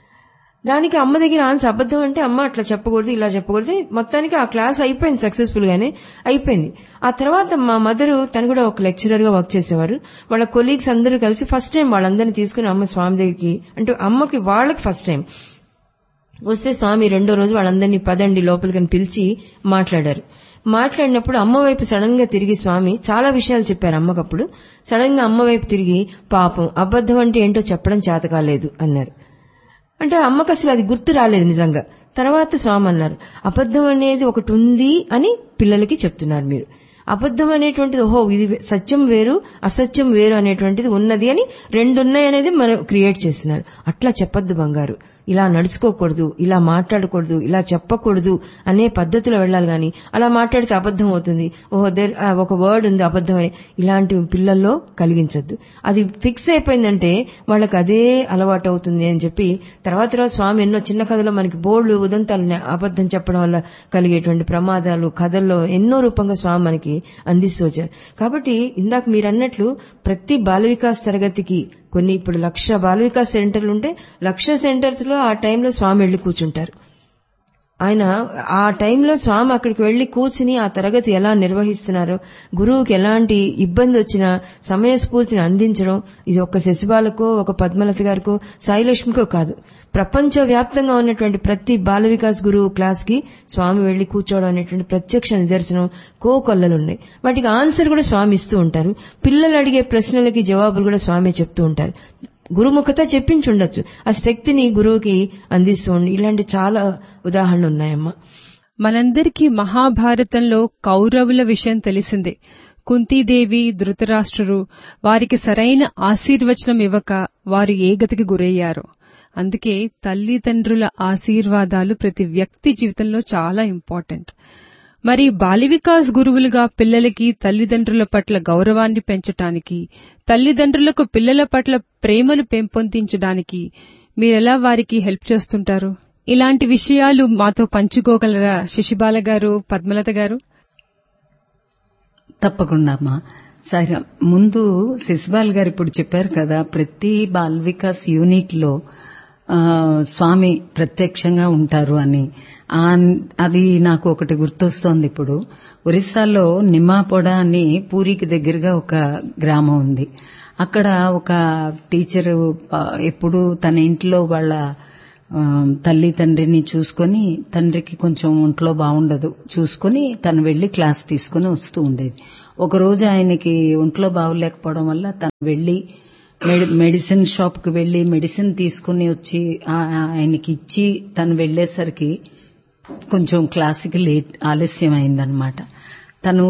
దానికి అమ్మ దగ్గర ఆన్సర్ అబద్ధం అంటే అమ్మ అట్లా చెప్పకూడదు ఇలా చెప్పకూడదు మొత్తానికి ఆ క్లాస్ అయిపోయింది సక్సెస్ఫుల్ గానే అయిపోయింది ఆ తర్వాత మా మదర్ తను కూడా ఒక లెక్చరర్ గా వర్క్ చేసేవారు వాళ్ళ కొలీగ్స్ అందరూ కలిసి ఫస్ట్ టైం వాళ్ళందరినీ తీసుకుని అమ్మ స్వామి దగ్గరికి అంటే అమ్మకి వాళ్ళకి ఫస్ట్ టైం వస్తే స్వామి రెండో రోజు వాళ్ళందరినీ పదండి లోపలికి పిలిచి మాట్లాడారు మాట్లాడినప్పుడు అమ్మ వైపు సడన్ గా తిరిగి స్వామి చాలా విషయాలు చెప్పారు అమ్మకప్పుడు సడన్ గా అమ్మ వైపు తిరిగి పాపం అబద్ధం అంటే ఏంటో చెప్పడం చేత కాలేదు అన్నారు అంటే అమ్మకు అసలు అది గుర్తు రాలేదు నిజంగా తర్వాత స్వామి అన్నారు అబద్ధం అనేది ఒకటి ఉంది అని పిల్లలకి చెప్తున్నారు మీరు అబద్ధం అనేటువంటిది ఓహో ఇది వే- సత్యం వేరు అసత్యం వేరు అనేటువంటిది ఉన్నది అని రెండు ఉన్నాయి అనేది మనం క్రియేట్ చేస్తున్నారు అట్లా చెప్పొద్దు బంగారు ఇలా నడుచుకోకూడదు ఇలా మాట్లాడకూడదు ఇలా చెప్పకూడదు అనే పద్ధతిలో వెళ్ళాలి కానీ అలా మాట్లాడితే అబద్ధం అవుతుంది ఓహో దేర్ ఆ, ఒక వర్డ్ ఉంది అబద్ధం అని ఇలాంటి పిల్లల్లో కలిగించొద్దు అది ఫిక్స్ అయిపోయిందంటే వాళ్ళకి అదే అలవాటు అవుతుంది అని చెప్పి తర్వాత తర్వాత స్వామి ఎన్నో చిన్న కథలో మనకి బోర్డు ఉదంతాలు ఉన్నాయి. అబద్ధం చెప్పడం వల్ల కలిగేటువంటి ప్రమాదాలు కథల్లో ఎన్నో రూపంగా స్వామి మనకి అందిస్తూ వచ్చారు కాబట్టి ఇందాక మీరు అన్నట్లు ప్రతి బాల వికాస్ తరగతికి కొన్ని ఇప్పుడు లక్ష బాల వికాస్ సెంటర్లు ఉంటే లక్ష సెంటర్స్ లో ఆ టైంలో స్వామి వెళ్లి కూర్చుంటారు ఆయన ఆ టైంలో స్వామి అక్కడికి వెళ్లి కూర్చుని ఆ తరగతి ఎలా నిర్వహిస్తున్నారో గురువుకి ఎలాంటి ఇబ్బంది వచ్చినా సమయస్ఫూర్తిని అందించడం ఇది ఒక శశిబాలకో ఒక పద్మలత గారికో సాయిలక్ష్మికో కాదు ప్రపంచ వ్యాప్తంగా ఉన్నటువంటి ప్రతి బాల వికాస్ గురువు క్లాస్ కి స్వామి వెళ్లి కూర్చోవడం అనేటువంటి ప్రత్యక్ష నిదర్శనం కోకొల్లలు ఉన్నాయి వాటికి ఆన్సర్ కూడా స్వామి ఇస్తూ ఉంటారు పిల్లలు అడిగే ప్రశ్నలకి జవాబులు కూడా స్వామి చెప్తూ ఉంటారు గురుముఖత చెప్పించి ఉండొచ్చు ఆ శక్తిని గురువుకి అందిస్తూ ఉండి ఇలాంటి చాలా ఉదాహరణలు ఉన్నాయమ్మా మనందరికీ మహాభారతంలో కౌరవుల విషయం తెలిసిందే కుంతీదేవి ధృతరాష్ట్రుడు వారికి సరైన ఆశీర్వచనం ఇవ్వక వారు ఏ గతికి గురయ్యారో అందుకే తల్లిదండ్రుల ఆశీర్వాదాలు ప్రతి వ్యక్తి జీవితంలో చాలా ఇంపార్టెంట్ మరి బాలివికాస్ గురువులుగా పిల్లలకి తల్లిదండ్రుల పట్ల గౌరవాన్ని పెంచటానికి తల్లిదండ్రులకు పిల్లల పట్ల ప్రేమను పెంపొందించడానికి మీరెలా వారికి హెల్ప్ చేస్తుంటారు ఇలాంటి విషయాలు మాతో పంచుకోగలరా శశిబాల గారు పద్మలత గారు తప్పకుండా అమ్మా సరే ముందు శశిబాల్ గారు ఇప్పుడు చెప్పారు కదా ప్రతి బాల్ వికాస్ యూనిట్ లో ఆ, స్వామి ప్రత్యక్షంగా ఉంటారు అని ఆ, అది నాకు ఒకటి గుర్తొస్తోంది ఇప్పుడు ఒరిస్సాలో నిమ్మాపొడ అని పూరికి దగ్గరగా ఒక గ్రామం ఉంది అక్కడ ఒక టీచరు ప- ఎప్పుడు తన ఇంట్లో వాళ్ళ ఆ, తల్లి తండ్రిని చూసుకొని తండ్రికి కొంచెం ఒంట్లో బాగుండదు చూసుకొని తను వెళ్లి క్లాస్ తీసుకుని వస్తూ ఉండేది ఒక రోజు ఆయనకి ఒంట్లో బాగోలేకపోవడం వల్ల తను వెళ్లి మెడి- మెడిసిన్ షాప్ కు వెళ్లి మెడిసిన్ తీసుకుని వచ్చి ఆ- ఆ- ఆయనకి ఇచ్చి తను వెళ్లేసరికి కొంచెం క్లాస్కి లేట్ ఆలస్యం అయిందనమాట తను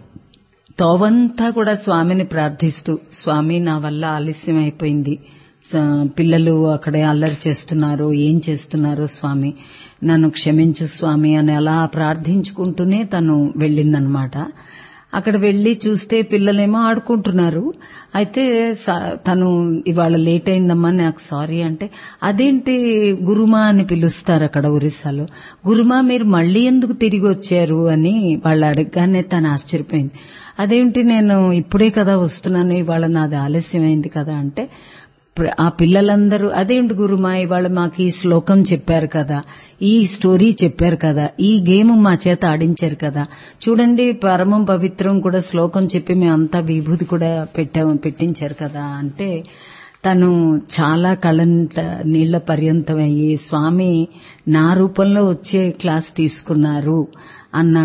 తోవంతా కూడా స్వామిని ప్రార్థిస్తూ స్వామి నా వల్ల ఆలస్యం అయిపోయింది స- పిల్లలు అక్కడే అల్లరి చేస్తున్నారు ఏం చేస్తున్నారో స్వామి నన్ను క్షమించు స్వామి అని అలా ప్రార్థించుకుంటూనే తను వెళ్ళిందనమాట అక్కడ వెళ్లి చూస్తే పిల్లలేమో ఆడుకుంటున్నారు అయితే స- తను ఇవాళ లేట్ అయిందమ్మా నాకు సారీ అంటే అదేంటి గురుమా అని పిలుస్తారు అక్కడ ఒరిస్సాలో గురుమా మీరు మళ్ళీ ఎందుకు తిరిగి వచ్చారు అని వాళ్ళు అడగగానే తను ఆశ్చర్యపోయింది అదేంటి నేను ఇప్పుడే కదా వస్తున్నాను ఇవాళ నాది ఆలస్యమైంది కదా అంటే ప్ర- ఆ పిల్లలందరూ అదేంటి గురుమా ఇవాళ మాకు ఈ శ్లోకం చెప్పారు కదా ఈ స్టోరీ చెప్పారు కదా ఈ గేమ్ మా చేత ఆడించారు కదా చూడండి పరమం పవిత్రం కూడా శ్లోకం చెప్పి మేమంతా విభూతి కూడా పెట్టాము పెట్టించారు కదా అంటే తను చాలా కళ్ళంట నీళ్ల పర్యంతం అయ్యి స్వామి నా రూపంలో వచ్చే క్లాస్ తీసుకున్నారు అన్న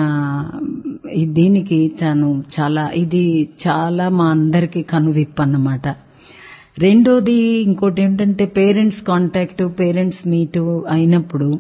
ఈ దీనికి తను చాలా ఇది చాలా మా అందరికి కనువిప్పు అన్నమాట రెండోది ఇంకోటి ఏంటంటే పేరెంట్స్ కాంటాక్ట్ పేరెంట్స్ మీట్ అయినప్పుడు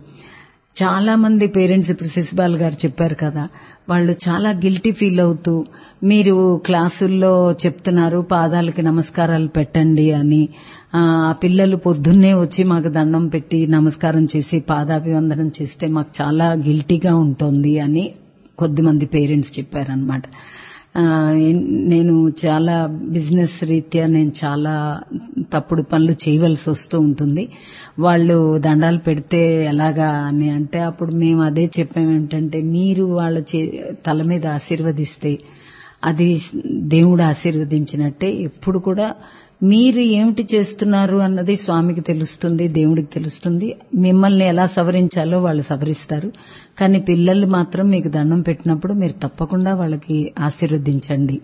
చాలా మంది పేరెంట్స్ ఇప్పుడు శశిబాల్ గారు చెప్పారు కదా వాళ్ళు చాలా గిల్టీ ఫీల్ అవుతూ మీరు క్లాసుల్లో చెప్తున్నారు పాదాలకి నమస్కారాలు పెట్టండి అని ఆ ఆ పిల్లలు పొద్దున్నే వచ్చి మాకు దండం పెట్టి నమస్కారం చేసి పాదాభివందనం చేస్తే మాకు చాలా గిల్టీగా ఉంటుంది అని కొద్దిమంది పేరెంట్స్ చెప్పారనమాట ఆ, నేను చాలా బిజినెస్ రీత్యా నేను చాలా తప్పుడు పనులు చేయవలసి వస్తూ ఉంటుంది వాళ్ళు దండాలు పెడితే ఎలాగా అని అంటే అప్పుడు మేము అదే చెప్పామేంటంటే మీరు వాళ్ళ చే- తల మీద ఆశీర్వదిస్తే అది దేవుడు ఆశీర్వదించినట్టే ఎప్పుడు కూడా మీరు ఏమిటి చేస్తున్నారు అన్నది స్వామికి తెలుస్తుంది దేవుడికి తెలుస్తుంది మిమ్మల్ని ఎలా సవరించాలో వాళ్ళు సవరిస్తారు కానీ పిల్లలు మాత్రం మీకు దండం పెట్టినప్పుడు మీరు తప్పకుండా వాళ్ళకి ఆశీర్వదించండి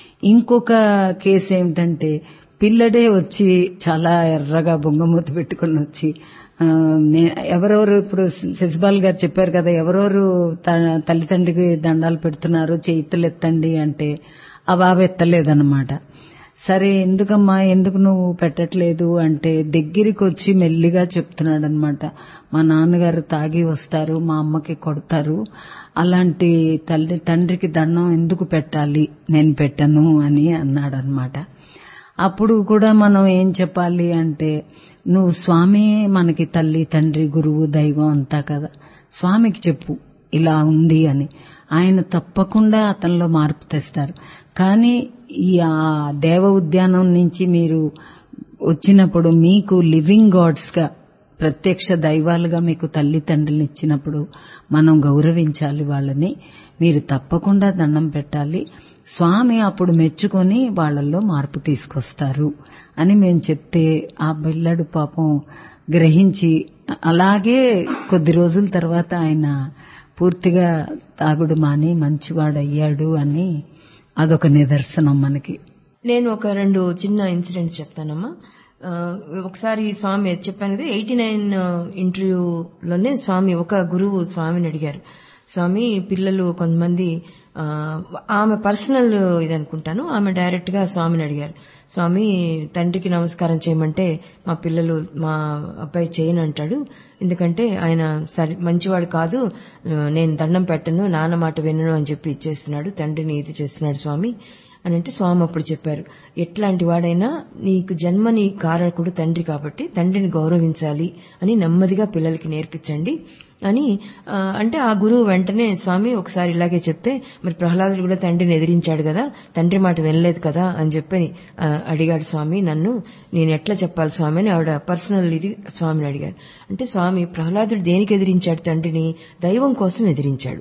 ఇంకొక కేసు ఏమిటంటే పిల్లడే వచ్చి చాలా ఎర్రగా బొంగమూతి పెట్టుకుని వచ్చి ఆ, నే- ఎవరెవరు ఇప్పుడు శశిబాల్ గారు చెప్పారు కదా ఎవరెవరు త- తల్లిదండ్రికి దండాలు పెడుతున్నారు చేతులు ఎత్తండి అంటే ఆ బాబు ఎత్తలేదన్నమాట సరే ఎందుకమ్మా ఎందుకు నువ్వు పెట్టట్లేదు అంటే దగ్గరికి వచ్చి మెల్లిగా చెప్తున్నాడు అనమాట మా నాన్నగారు తాగి వస్తారు మా అమ్మకి కొడతారు అలాంటి తల్లి తండ్రికి దండం ఎందుకు పెట్టాలి నేను పెట్టను అని అన్నాడు అనమాట అప్పుడు కూడా మనం ఏం చెప్పాలి అంటే నువ్వు స్వామి మనకి తల్లి తండ్రి గురువు దైవం అంతా కదా స్వామికి చెప్పు ఇలా ఉంది అని ఆయన తప్పకుండా అతనిలో మార్పు తెస్తారు కానీ ఈ ఆ దేవ ఉద్యానం నుంచి మీరు వచ్చినప్పుడు మీకు లివింగ్ గాడ్స్ గా ప్రత్యక్ష దైవాలుగా మీకు తల్లి తండ్రులు ఇచ్చినప్పుడు మనం గౌరవించాలి వాళ్ళని మీరు తప్పకుండా దండం పెట్టాలి స్వామి అప్పుడు మెచ్చుకొని వాళ్ళల్లో మార్పు తీసుకొస్తారు అని మేము చెప్తే ఆ పిల్లడు పాపం గ్రహించి అలాగే కొద్ది రోజుల తర్వాత ఆయన పూర్తిగా తాగుడు మాని మంచివాడయ్యాడు అని అదొక నిదర్శనం మనకి నేను ఒక రెండు చిన్న ఇన్సిడెంట్స్ చెప్తానమ్మా ఆ, ఒకసారి స్వామి చెప్పాను కదా ఎయిటీ నైన్ ఇంటర్వ్యూలోనే స్వామి ఒక గురువు స్వామిని అడిగారు స్వామి పిల్లలు కొంతమంది ఆ, ఆమె పర్సనల్ ఇది అనుకుంటాను ఆమె డైరెక్ట్ గా స్వామిని అడిగారు స్వామి తండ్రికి నమస్కారం చేయమంటే మా పిల్లలు మా అబ్బాయి చేయను అంటాడు ఎందుకంటే ఆయన సరి మంచివాడు కాదు ఆ, నేను దండం పెట్టను నాన్న మాట వినను అని చెప్పి ఇచ్చేస్తున్నాడు తండ్రిని ఇది చేస్తున్నాడు స్వామి అని అంటే స్వామి అప్పుడు చెప్పారు ఎట్లాంటి వాడైనా నీకు జన్మని కారకుడు తండ్రి కాబట్టి తండ్రిని గౌరవించాలి అని నెమ్మదిగా పిల్లలకి నేర్పించండి అని ఆ, అంటే ఆ గురువు వెంటనే స్వామి ఒకసారి ఇలాగే చెప్తే మరి ప్రహ్లాదుడు కూడా తండ్రిని ఎదిరించాడు కదా తండ్రి మాట వినలేదు కదా అని చెప్పి ఆ, అడిగాడు స్వామి నన్ను నేను ఎట్లా చెప్పాలి స్వామి అని ఆవిడ పర్సనల్ ఇది స్వామిని అడిగారు అంటే స్వామి ప్రహ్లాదుడు దేనికి ఎదిరించాడు తండ్రిని దైవం కోసం ఎదిరించాడు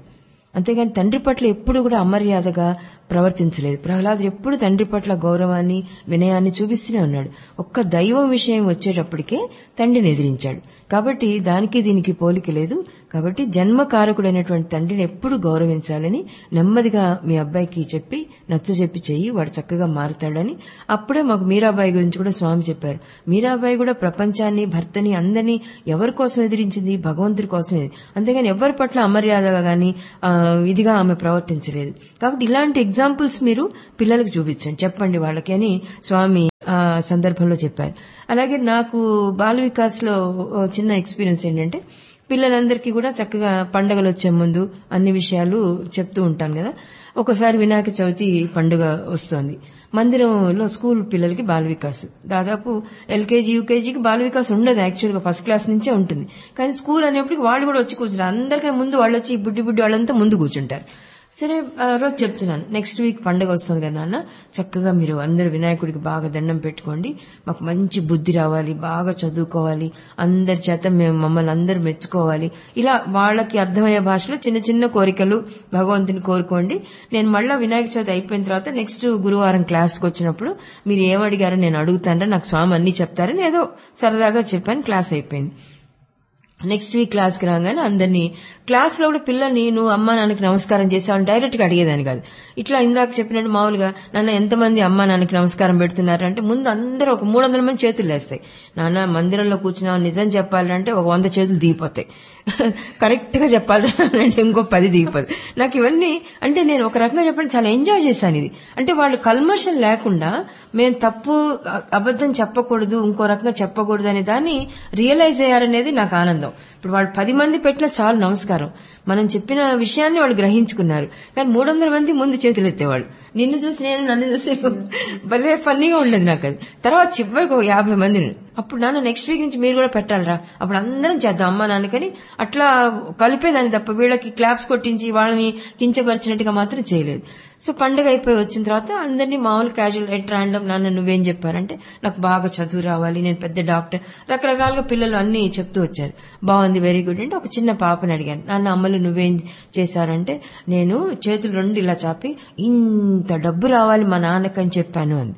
అంతేగాని తండ్రి పట్ల ఎప్పుడు కూడా అమర్యాదగా ప్రవర్తించలేదు ప్రహ్లాదుడు ఎప్పుడు తండ్రి పట్ల గౌరవాన్ని వినయాన్ని చూపిస్తూనే ఉన్నాడు ఒక్క దైవం విషయం వచ్చేటప్పటికే తండ్రిని ఎదిరించాడు కాబట్టి దానికి దీనికి పోలిక లేదు కాబట్టి జన్మకారకుడైనటువంటి తండ్రిని ఎప్పుడు గౌరవించాలని నెమ్మదిగా మీ అబ్బాయికి చెప్పి నచ్చ చెప్పి చెయ్యి వాడు చక్కగా మారుతాడని అప్పుడే మాకు మీరాబాయి గురించి కూడా స్వామి చెప్పారు మీరాబాయి కూడా ప్రపంచాన్ని భర్తని అందరినీ ఎవరి కోసం ఎదిరించింది భగవంతుడి కోసం ఎదిరి- అంతేగాని ఎవరి పట్ల అమర్యాదగా గాని ఆ, ఇదిగా ఆమె ప్రవర్తించలేదు కాబట్టి ఇలాంటి ఎగ్జాంపుల్స్ మీరు పిల్లలకు చూపించండి చెప్పండి వాళ్ళకి అని స్వామి ఆ సందర్భంలో చెప్పారు అలాగే నాకు బాల వికాస్ లో ఓ చిన్న ఎక్స్పీరియన్స్ ఏంటంటే పిల్లలందరికీ కూడా చక్కగా పండగలు వచ్చే ముందు అన్ని విషయాలు చెప్తూ ఉంటాను కదా ఒకసారి వినాయక చవితి పండుగ వస్తోంది మందిరంలో స్కూల్ పిల్లలకి బాల వికాస్ దాదాపు ఎల్కేజీ యూకేజీకి బాల వికాస్ ఉండదు యాక్చువల్ గా ఫస్ట్ క్లాస్ నుంచే ఉంటుంది కానీ స్కూల్ అనేప్పటికి వాళ్ళు కూడా వచ్చి కూర్చుంటారు అందరికీ ముందు వాళ్ళు వచ్చి ఈ బుడ్డి బుడ్డి వాళ్ళంతా ముందు కూర్చుంటారు సరే ఆ రోజు చెప్తున్నాను నెక్స్ట్ వీక్ పండుగ వస్తుంది కదా నాన్న చక్కగా మీరు అందరు వినాయకుడికి బాగా దండం పెట్టుకోండి మాకు మంచి బుద్ధి రావాలి బాగా చదువుకోవాలి అందరి చేత మేము మమ్మల్ని అందరూ మెచ్చుకోవాలి ఇలా వాళ్ళకి అర్థమయ్యే భాషలో చిన్న చిన్న కోరికలు భగవంతుని కోరుకోండి నేను మళ్ళా వినాయక చవితి అయిపోయిన తర్వాత నెక్స్ట్ గురువారం క్లాస్కి వచ్చినప్పుడు మీరు ఏమడిగారో నేను అడుగుతానరా నాకు స్వామి అన్ని చెప్తారని ఏదో సరదాగా చెప్పాను క్లాస్ అయిపోయింది నెక్స్ట్ వీక్ క్లాస్కి రాగానే అందరినీ క్లాస్లో కూడా పిల్లల్ని నువ్వు అమ్మా నాన్నకి నమస్కారం చేసావని డైరెక్ట్ గా అడిగేదాన్ని కాదు ఇట్లా ఇందాక చెప్పినట్టు మామూలుగా నాన్న ఎంతమంది అమ్మా నాన్నకి నమస్కారం పెడుతున్నారు అంటే ముందు అందరూ ఒక మూడు వందల మంది చేతులు లేస్తాయి నాన్న మందిరంలో కూర్చున్నా నిజం చెప్పాలంటే ఒక వంద చేతులు దిగిపోతాయి కరెక్ట్ గా చెప్పాలంటే ఇంకో పది దిగిపోతాయి నాకు ఇవన్నీ అంటే నేను ఒక రకంగా చెప్పండి చాలా ఎంజాయ్ చేశాను ఇది అంటే వాళ్ళు కల్మషం లేకుండా మేము తప్పు అ- అబద్ధం చెప్పకూడదు ఇంకో రకంగా చెప్పకూడదు అనే దాన్ని రియలైజ్ అయ్యారనేది నాకు ఆనందం ఇప్పుడు వాళ్ళు పది మంది పెట్టిన చాలు నమస్కారం మనం చెప్పిన విషయాన్ని వాళ్ళు గ్రహించుకున్నారు కానీ మూడు వందల మంది ముందు చేతులు ఎత్తేవాళ్ళు నిన్ను చూసి నేను నన్ను చూసి భలే ఫన్నీగా ఉండేది నాకు అది తర్వాత చివరికి ఒక యాభై మందిని అప్పుడు నాన్న నెక్స్ట్ వీక్ నుంచి మీరు కూడా పెట్టాలరా అప్పుడు అందరం చేద్దాం అమ్మా నాన్నకని అట్లా కలిపేదాన్ని తప్ప వీళ్ళకి క్లాప్స్ కొట్టించి వాళ్ళని కించపరిచినట్టుగా మాత్రం చేయలేదు సో పండుగ అయిపోయి వచ్చిన తర్వాత అందరినీ మామూలు క్యాజువల్ ఎట్ ర్యాండమ్ నాన్న నువ్వేం చెప్పారంటే నాకు బాగా చదువు రావాలి నేను పెద్ద డాక్టర్ రకరకాలుగా పిల్లలు అన్ని చెప్తూ వచ్చారు బాగుంది వెరీ గుడ్ అంటే ఒక చిన్న పాపని అడిగాను నాన్న అమ్మలు నువ్వేం చేశారంటే నేను చేతులు రెండు ఇలా చాపి ఇంత డబ్బు రావాలి మా నాన్నకని చెప్పాను అంది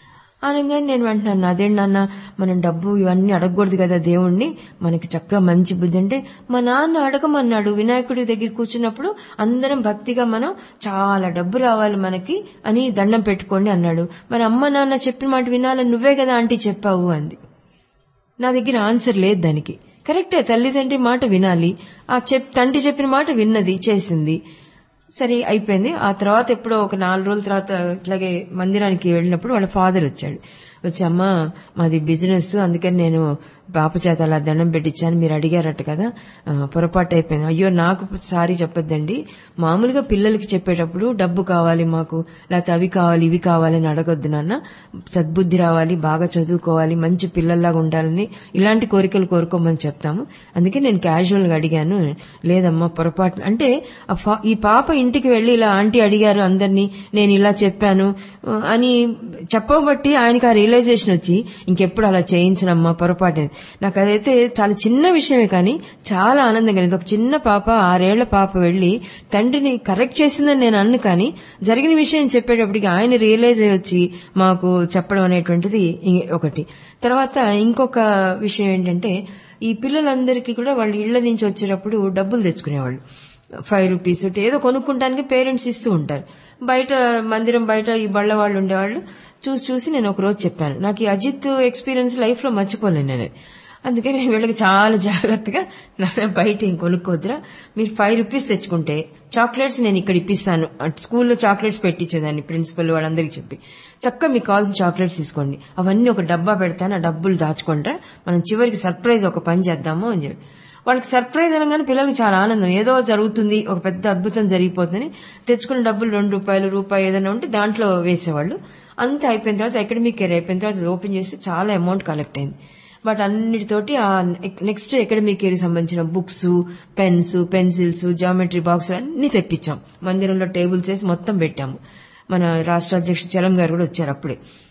అనగానే నేను వెంటనే అదేంటి నాన్న మనం డబ్బు ఇవన్నీ అడగకూడదు కదా దేవుణ్ణి మనకి చక్కగా మంచి బుద్ధి అంటే మా నాన్న అడగమన్నాడు వినాయకుడి దగ్గర కూర్చున్నప్పుడు అందరం భక్తిగా మనం చాలా డబ్బు రావాలి మనకి అని దండం పెట్టుకోండి అన్నాడు మరి అమ్మ నాన్న చెప్పిన మాట వినాలని నువ్వే కదా ఆంటీ చెప్పావు అంది నా దగ్గర ఆన్సర్ లేదు దానికి కరెక్టే తల్లిదండ్రి మాట వినాలి ఆ చెప్ తండ్రి చెప్పిన మాట విన్నది చేసింది సరే అయిపోయింది ఆ తర్వాత ఎప్పుడో ఒక నాలుగు రోజుల తర్వాత ఇట్లాగే మందిరానికి వెళ్ళినప్పుడు వాళ్ళ ఫాదర్ వచ్చాడు వచ్చి అమ్మ మాది బిజినెస్ అందుకని నేను పాప చేత అలా దండం పెట్టించాను మీరు అడిగారట కదా ఆ, పొరపాటు అయిపోయింది అయ్యో నాకు సారీ చెప్పొద్దండి మామూలుగా పిల్లలకి చెప్పేటప్పుడు డబ్బు కావాలి మాకు లేకపోతే అవి కావాలి ఇవి కావాలని అడగొద్దు నాన్న సద్బుద్ధి రావాలి బాగా చదువుకోవాలి మంచి పిల్లల్లాగా ఉండాలని ఇలాంటి కోరికలు కోరుకోమని చెప్తాము అందుకే నేను క్యాజువల్ గా అడిగాను లేదమ్మా పొరపాటు అంటే ఆ ఫా- ఈ పాప ఇంటికి వెళ్లి ఇలా ఆంటీ అడిగారు అందరినీ నేను ఇలా చెప్పాను ఆ, అని చెప్పబట్టి ఆయనకి ఆ రియలైజేషన్ వచ్చి ఇంకెప్పుడు అలా చేయించనమ్మా పొరపాటు నాకు అదైతే చాలా చిన్న విషయమే కానీ చాలా ఆనందంగా కలిగింది. ఒక చిన్న పాప ఆరేళ్ల పాప వెళ్లి తండ్రిని కరెక్ట్ చేసిందని నేను అన్ను కానీ జరిగిన విషయం చెప్పేటప్పటికి ఆయన రియలైజ్ అయ్యి వచ్చి మాకు చెప్పడం అనేటువంటిది ఇ- ఒకటి తర్వాత ఇంకొక విషయం ఏంటంటే ఈ పిల్లలందరికీ కూడా వాళ్ళ ఇళ్ల నుంచి వచ్చేటప్పుడు డబ్బులు తెచ్చుకునేవాళ్ళు ఫైవ్ రూపీస్ ఏదో కొనుక్కుంటానికి పేరెంట్స్ ఇస్తూ ఉంటారు బయట మందిరం బయట ఈ బళ్ళ వాళ్ళు ఉండేవాళ్ళు చూసి చూసి నేను ఒక రోజు చెప్పాను నాకు ఈ అజిత్ ఎక్స్పీరియన్స్ లైఫ్ లో మర్చిపోలేను నేను అందుకని నేను వీళ్ళకి చాలా జాగ్రత్తగా నాన్న బయట ఏం కొనుక్కోద్దురా మీరు ఫైవ్ రూపీస్ తెచ్చుకుంటే చాక్లెట్స్ నేను ఇక్కడ ఇప్పిస్తాను అటు స్కూల్లో చాక్లెట్స్ పెట్టించేదాన్ని ప్రిన్సిపల్ వాళ్ళందరికీ చెప్పి చక్కగా మీకు కావాల్సిన చాక్లెట్స్ తీసుకోండి అవన్నీ ఒక డబ్బా పెడతాను ఆ డబ్బులు దాచుకుంటా మనం చివరికి సర్ప్రైజ్ ఒక పని చేద్దాము అని చెప్పి వాళ్ళకి సర్ప్రైజ్ అనగానే పిల్లలకి చాలా ఆనందం ఏదో జరుగుతుంది ఒక పెద్ద అద్భుతం జరిగిపోతుందని తెచ్చుకున్న డబ్బులు రెండు రూపాయలు రూపాయి ఏదైనా ఉంటే దాంట్లో వేసేవాళ్ళు అంతా అయిపోయిన తర్వాత అకాడమిక్ ఇయర్ అయిపోయిన తర్వాత ఓపెన్ చేస్తే చాలా అమౌంట్ కలెక్ట్ అయింది బట్ అన్నిటితోటి ఆ నెక్స్ట్ అకాడమిక్ ఇయర్ సంబంధించిన books pens pencils geometry box అన్ని తెప్పించాం మందిరంలో టేబుల్స్ వేసి మొత్తం పెట్టాము మన రాష్ట్ర అధ్యక్షుడు చలం గారు కూడా వచ్చారు అప్పుడే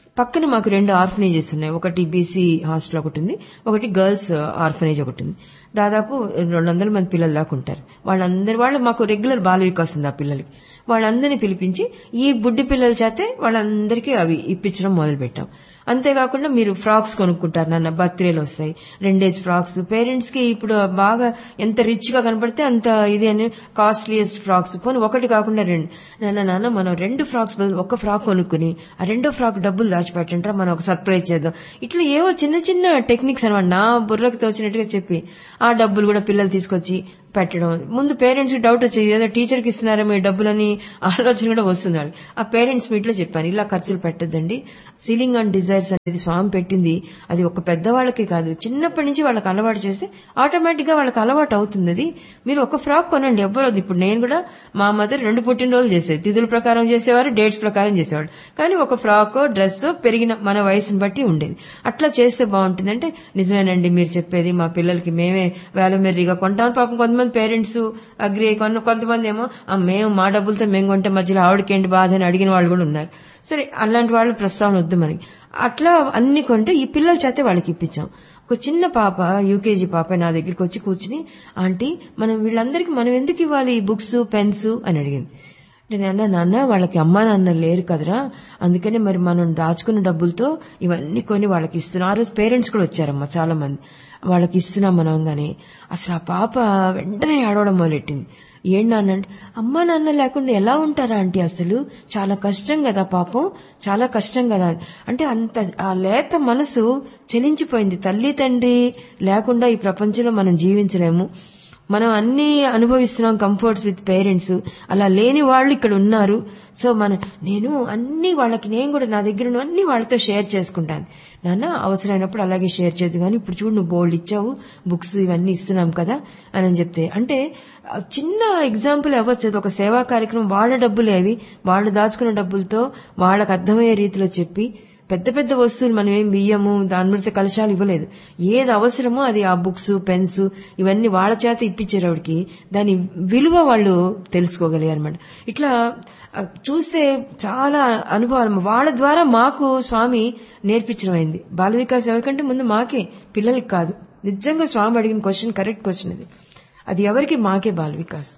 పక్కన మాకు రెండు ఆర్ఫనేజెస్ ఉన్నాయి ఒకటి బీసీ హాస్టల్ ఒకటి ఉంది ఒకటి గర్ల్స్ ఆర్ఫనేజ్ ఒకటి ఉంది దాదాపు రెండు వందల మంది పిల్లలు దాకా ఉంటారు వాళ్ళందరి వాళ్ళు మాకు రెగ్యులర్ బాల వికాస్ ఉంది ఆ పిల్లలకి వాళ్ళందరినీ పిలిపించి ఈ బుడ్డి పిల్లల చేతే వాళ్ళందరికీ అవి ఇప్పించడం మొదలు పెట్టాం అంతేకాకుండా మీరు ఫ్రాక్స్ కొనుక్కుంటారు నాన్న బర్త్డేలు వస్తాయి రెండేజ్ ఫ్రాక్స్ పేరెంట్స్ కి ఇప్పుడు బాగా ఎంత రిచ్ గా కనపడితే అంత ఇది అని కాస్ట్లీయెస్ట్ ఫ్రాక్స్ పోనీ ఒకటి కాకుండా రెండు నాన్న నాన్న మనం రెండు ఫ్రాక్స్ బదులు ఒక ఫ్రాక్ కొనుక్కుని ఆ రెండో ఫ్రాక్ డబ్బులు దాచిపెట్టంటారా మనం ఒక సర్ప్రైజ్ చేద్దాం ఇట్లా ఏవో చిన్న చిన్న టెక్నిక్స్ అనమాట నా బుర్రకు తోచినట్టుగా చెప్పి ఆ డబ్బులు కూడా పిల్లలు తీసుకొచ్చి పెట్టడం ముందు పేరెంట్స్ కి డౌట్ వచ్చేది ఏదో టీచర్ కి ఇస్తున్నారా మీ డబ్బులని ఆలోచన కూడా వస్తుంది వాళ్ళకి. ఆ పేరెంట్స్ మీట్ లో చెప్పాను ఇలా ఖర్చులు పెట్టద్దండి సీలింగ్ అండ్ డిజైర్స్ అనేది స్వామి పెట్టింది అది ఒక పెద్దవాళ్ళకి కాదు చిన్నప్పటి నుంచి వాళ్ళకి అలవాటు చేస్తే ఆటోమేటిక్ గా వాళ్ళకి అలవాటు అవుతుంది అది మీరు ఒక ఫ్రాక్ కొనండి ఎవ్వరు వద్దు. ఇప్పుడు నేను కూడా మా మదర్ రెండు పుట్టినరోజులు చేసేది తిథుల ప్రకారం చేసేవారు డేట్స్ ప్రకారం చేసేవాడు కానీ ఒక ఫ్రాక్ డ్రెస్ పెరిగిన మన వయసుని బట్టి ఉండేది అట్లా చేస్తే బాగుంటుంది అంటే నిజమేనండి మీరు చెప్పేది మా పిల్లలకి మేమే వేలమెర్రిగా కొంటాం పాపం కొంతమంది పేరెంట్స్ అగ్రి అయ్యి కొన్న కొంతమంది ఏమో "ఆ, మేము మా డబ్బులతో మేము కొంటే మధ్యలో ఆవిడకేంటి బాధ అని అడిగిన వాళ్ళు కూడా ఉన్నారు సరే అలాంటి వాళ్ళు ప్రస్తావన వద్దు మనకి అట్లా అన్ని కొంటే ఈ పిల్లల చేతే వాళ్ళకి ఇప్పించాం ఒక చిన్న పాప యూకేజీ పాప నా దగ్గరికి వచ్చి కూర్చుని ఆంటీ మనం వీళ్ళందరికీ మనం ఎందుకు ఇవ్వాలి ఈ బుక్స్ పెన్స్ అని అడిగింది అంటే నాన్న నాన్న వాళ్ళకి అమ్మా నాన్న లేరు కదరా అందుకని మరి మనం దాచుకున్న డబ్బులతో ఇవన్నీ కొని వాళ్ళకి ఇస్తున్నాం ఆ రోజు పేరెంట్స్ కూడా వచ్చారమ్మా చాలా మంది వాళ్ళకి ఇస్తున్నాం మనం గాని అసలు ఆ పాప వెంటనే ఆడవడం మొదలెట్టింది ఏం నాన్న అంటే అమ్మా నాన్న లేకుండా ఎలా ఉంటారా ఆంటీ అసలు చాలా కష్టం కదా పాపం చాలా కష్టం కదా అంటే అంత ఆ లేత మనసు చెలించిపోయింది తల్లి తండ్రి లేకుండా ఈ ప్రపంచంలో మనం జీవించలేము మనం అన్ని అనుభవిస్తున్నాం కంఫర్ట్స్ విత్ పేరెంట్స్ అలా లేని వాళ్ళు ఇక్కడ ఉన్నారు సో మన నేను అన్ని వాళ్ళకి నేను కూడా నా దగ్గర అన్ని వాళ్ళతో షేర్ చేసుకుంటాను నాన్న అవసరమైనప్పుడు అలాగే షేర్ చేయదు కానీ ఇప్పుడు చూడు నువ్వు బోల్డ్ ఇచ్చావు బుక్స్ ఇవన్నీ ఇస్తున్నాం కదా అని చెప్తే అంటే ఆ చిన్న ఎగ్జాంపుల్ అవ్వచ్చు అది ఒక సేవా కార్యక్రమం వాళ్ళ డబ్బులే అవి వాళ్ళు దాచుకున్న డబ్బులతో వాళ్ళకి అర్థమయ్యే రీతిలో చెప్పి పెద్ద పెద్ద వస్తువులు మనం ఏం బియ్యము అమృత కలశాలు ఇవ్వలేదు ఏది అవసరమో అది ఆ బుక్స్ పెన్స్ ఇవన్నీ వాళ్ళ చేత ఇప్పించేటప్పటికి దాని విలువ వాళ్ళు తెలుసుకోగలిగారు అనమాట ఇట్లా ఆ, చూస్తే చాలా అనుభవాలు వాళ్ళ ద్వారా మాకు స్వామి నేర్పించడం అయింది బాల వికాస్ ఎవరికంటే ముందు మాకే పిల్లలకి కాదు నిజంగా స్వామి అడిగిన క్వశ్చన్ కరెక్ట్ క్వశ్చన్ అది అది ఎవరికి మాకే బాల వికాస్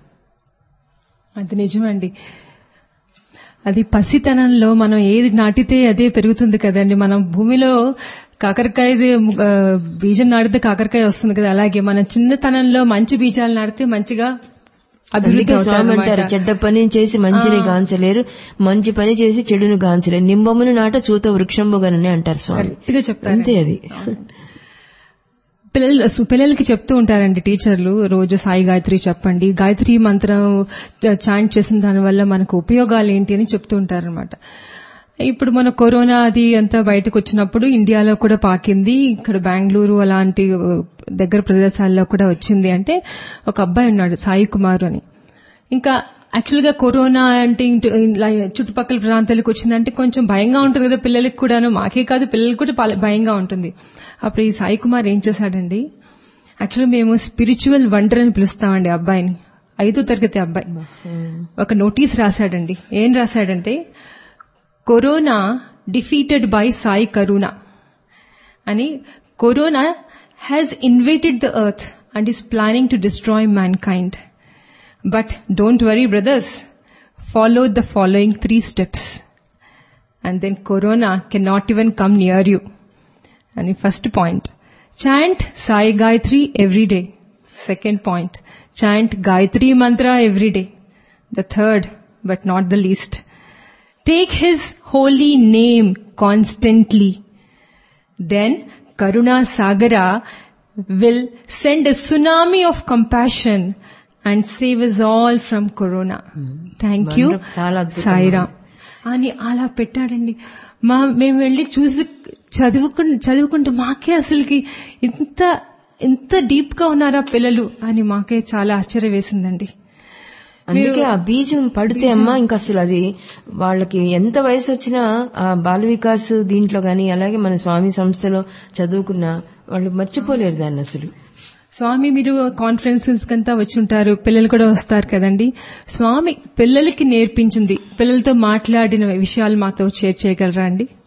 అది నిజమండి అది పసితనంలో మనం ఏది నాటితే అదే పెరుగుతుంది కదండి మనం భూమిలో కాకరకాయ బీజం నాటితే కాకరకాయ వస్తుంది కదా అలాగే మన చిన్నతనంలో మంచి బీజాలు నాటితే మంచిగా అభివృద్ధి అందుకే స్వామి అంటారు అవుతారు చెడ్డ పని చేసి మంచిని గాంచలేరు మంచి పని చేసి చెడును గాంచలేరు నింబమును నాట చూత వృక్షంబుగానని అంటారు స్వామి కరెక్ట్ గా చెప్తారు అంతే అది పిల్లలు సు- పిల్లలకి చెప్తూ ఉంటారండి టీచర్లు రోజు సాయి గాయత్రి చెప్పండి గాయత్రి మంత్రం చాంట్ చేసిన దాని వల్ల మనకు ఉపయోగాలు ఏంటి అని చెప్తూ ఉంటారనమాట ఇప్పుడు మన కరోనా అది అంతా బయటకు వచ్చినప్పుడు ఇండియాలో కూడా పాకింది ఇక్కడ బెంగళూరు అలాంటి ఆ, దగ్గర ప్రదేశాల్లో కూడా వచ్చింది అంటే ఒక అబ్బాయి ఉన్నాడు సాయి కుమార్ అని ఇంకా యాక్చువల్ గా కరోనా అంటే ఇంటి- ఇలా చుట్టుపక్కల ప్రాంతాలకు వచ్చిందంటే కొంచెం భయంగా ఉంటుంది కదా పిల్లలకి కూడాను మాకే కాదు పిల్లలకి కూడా పాల- భయంగా ఉంటుంది అప్పుడు ఈ సాయి కుమార్ ఏం చేశాడండి యాక్చువల్గా మేము స్పిరిచువల్ వండర్ అని పిలుస్తామండి ఆ అబ్బాయిని ఐదో తరగతి అబ్బాయి ఒక నోటీస్ రాశాడండి ఏం రాశాడంటే corona defeated by Sai Karuna అని corona has invaded the earth and is planning to destroy mankind but don't worry brothers follow the following three steps and then corona cannot even come near you. And the first point, chant Sai Gayatri every day. Second point, chant Gayatri mantra every day. The third, but not the least, take his holy name constantly. Then Karuna Sagara will send a tsunami of compassion and save us all from corona. Thank you. Wonderful. చాలా అద్భుతం. సాయిరామ్ అని అలా పెట్టాడండి మా మేము వెళ్ళి చూసి చదువుకు చదువుకుంటూ మాకే అసలుకి ఇంత ఇంత డీప్ గా ఉన్నారా పిల్లలు అని మాకే చాలా ఆశ్చర్య వేసిందండి అందుకే ఆ బీజం పడితే అమ్మా ఇంకా అసలు అది వాళ్ళకి ఎంత వయసు వచ్చినా ఆ బాల వికాస్ దీంట్లో గాని అలాగే మన స్వామి సంస్థలో చదువుకున్న వాళ్ళు మర్చిపోలేరు దాన్ని అసలు స్వామి మీరు కాన్ఫరెన్సెస్ కంతా వచ్చి ఉంటారు పిల్లలు కూడా వస్తారు కదండి స్వామి పిల్లలకి నేర్పించింది పిల్లలతో మాట్లాడిన విషయాలు మాతో షేర్ చేయగలరా అండి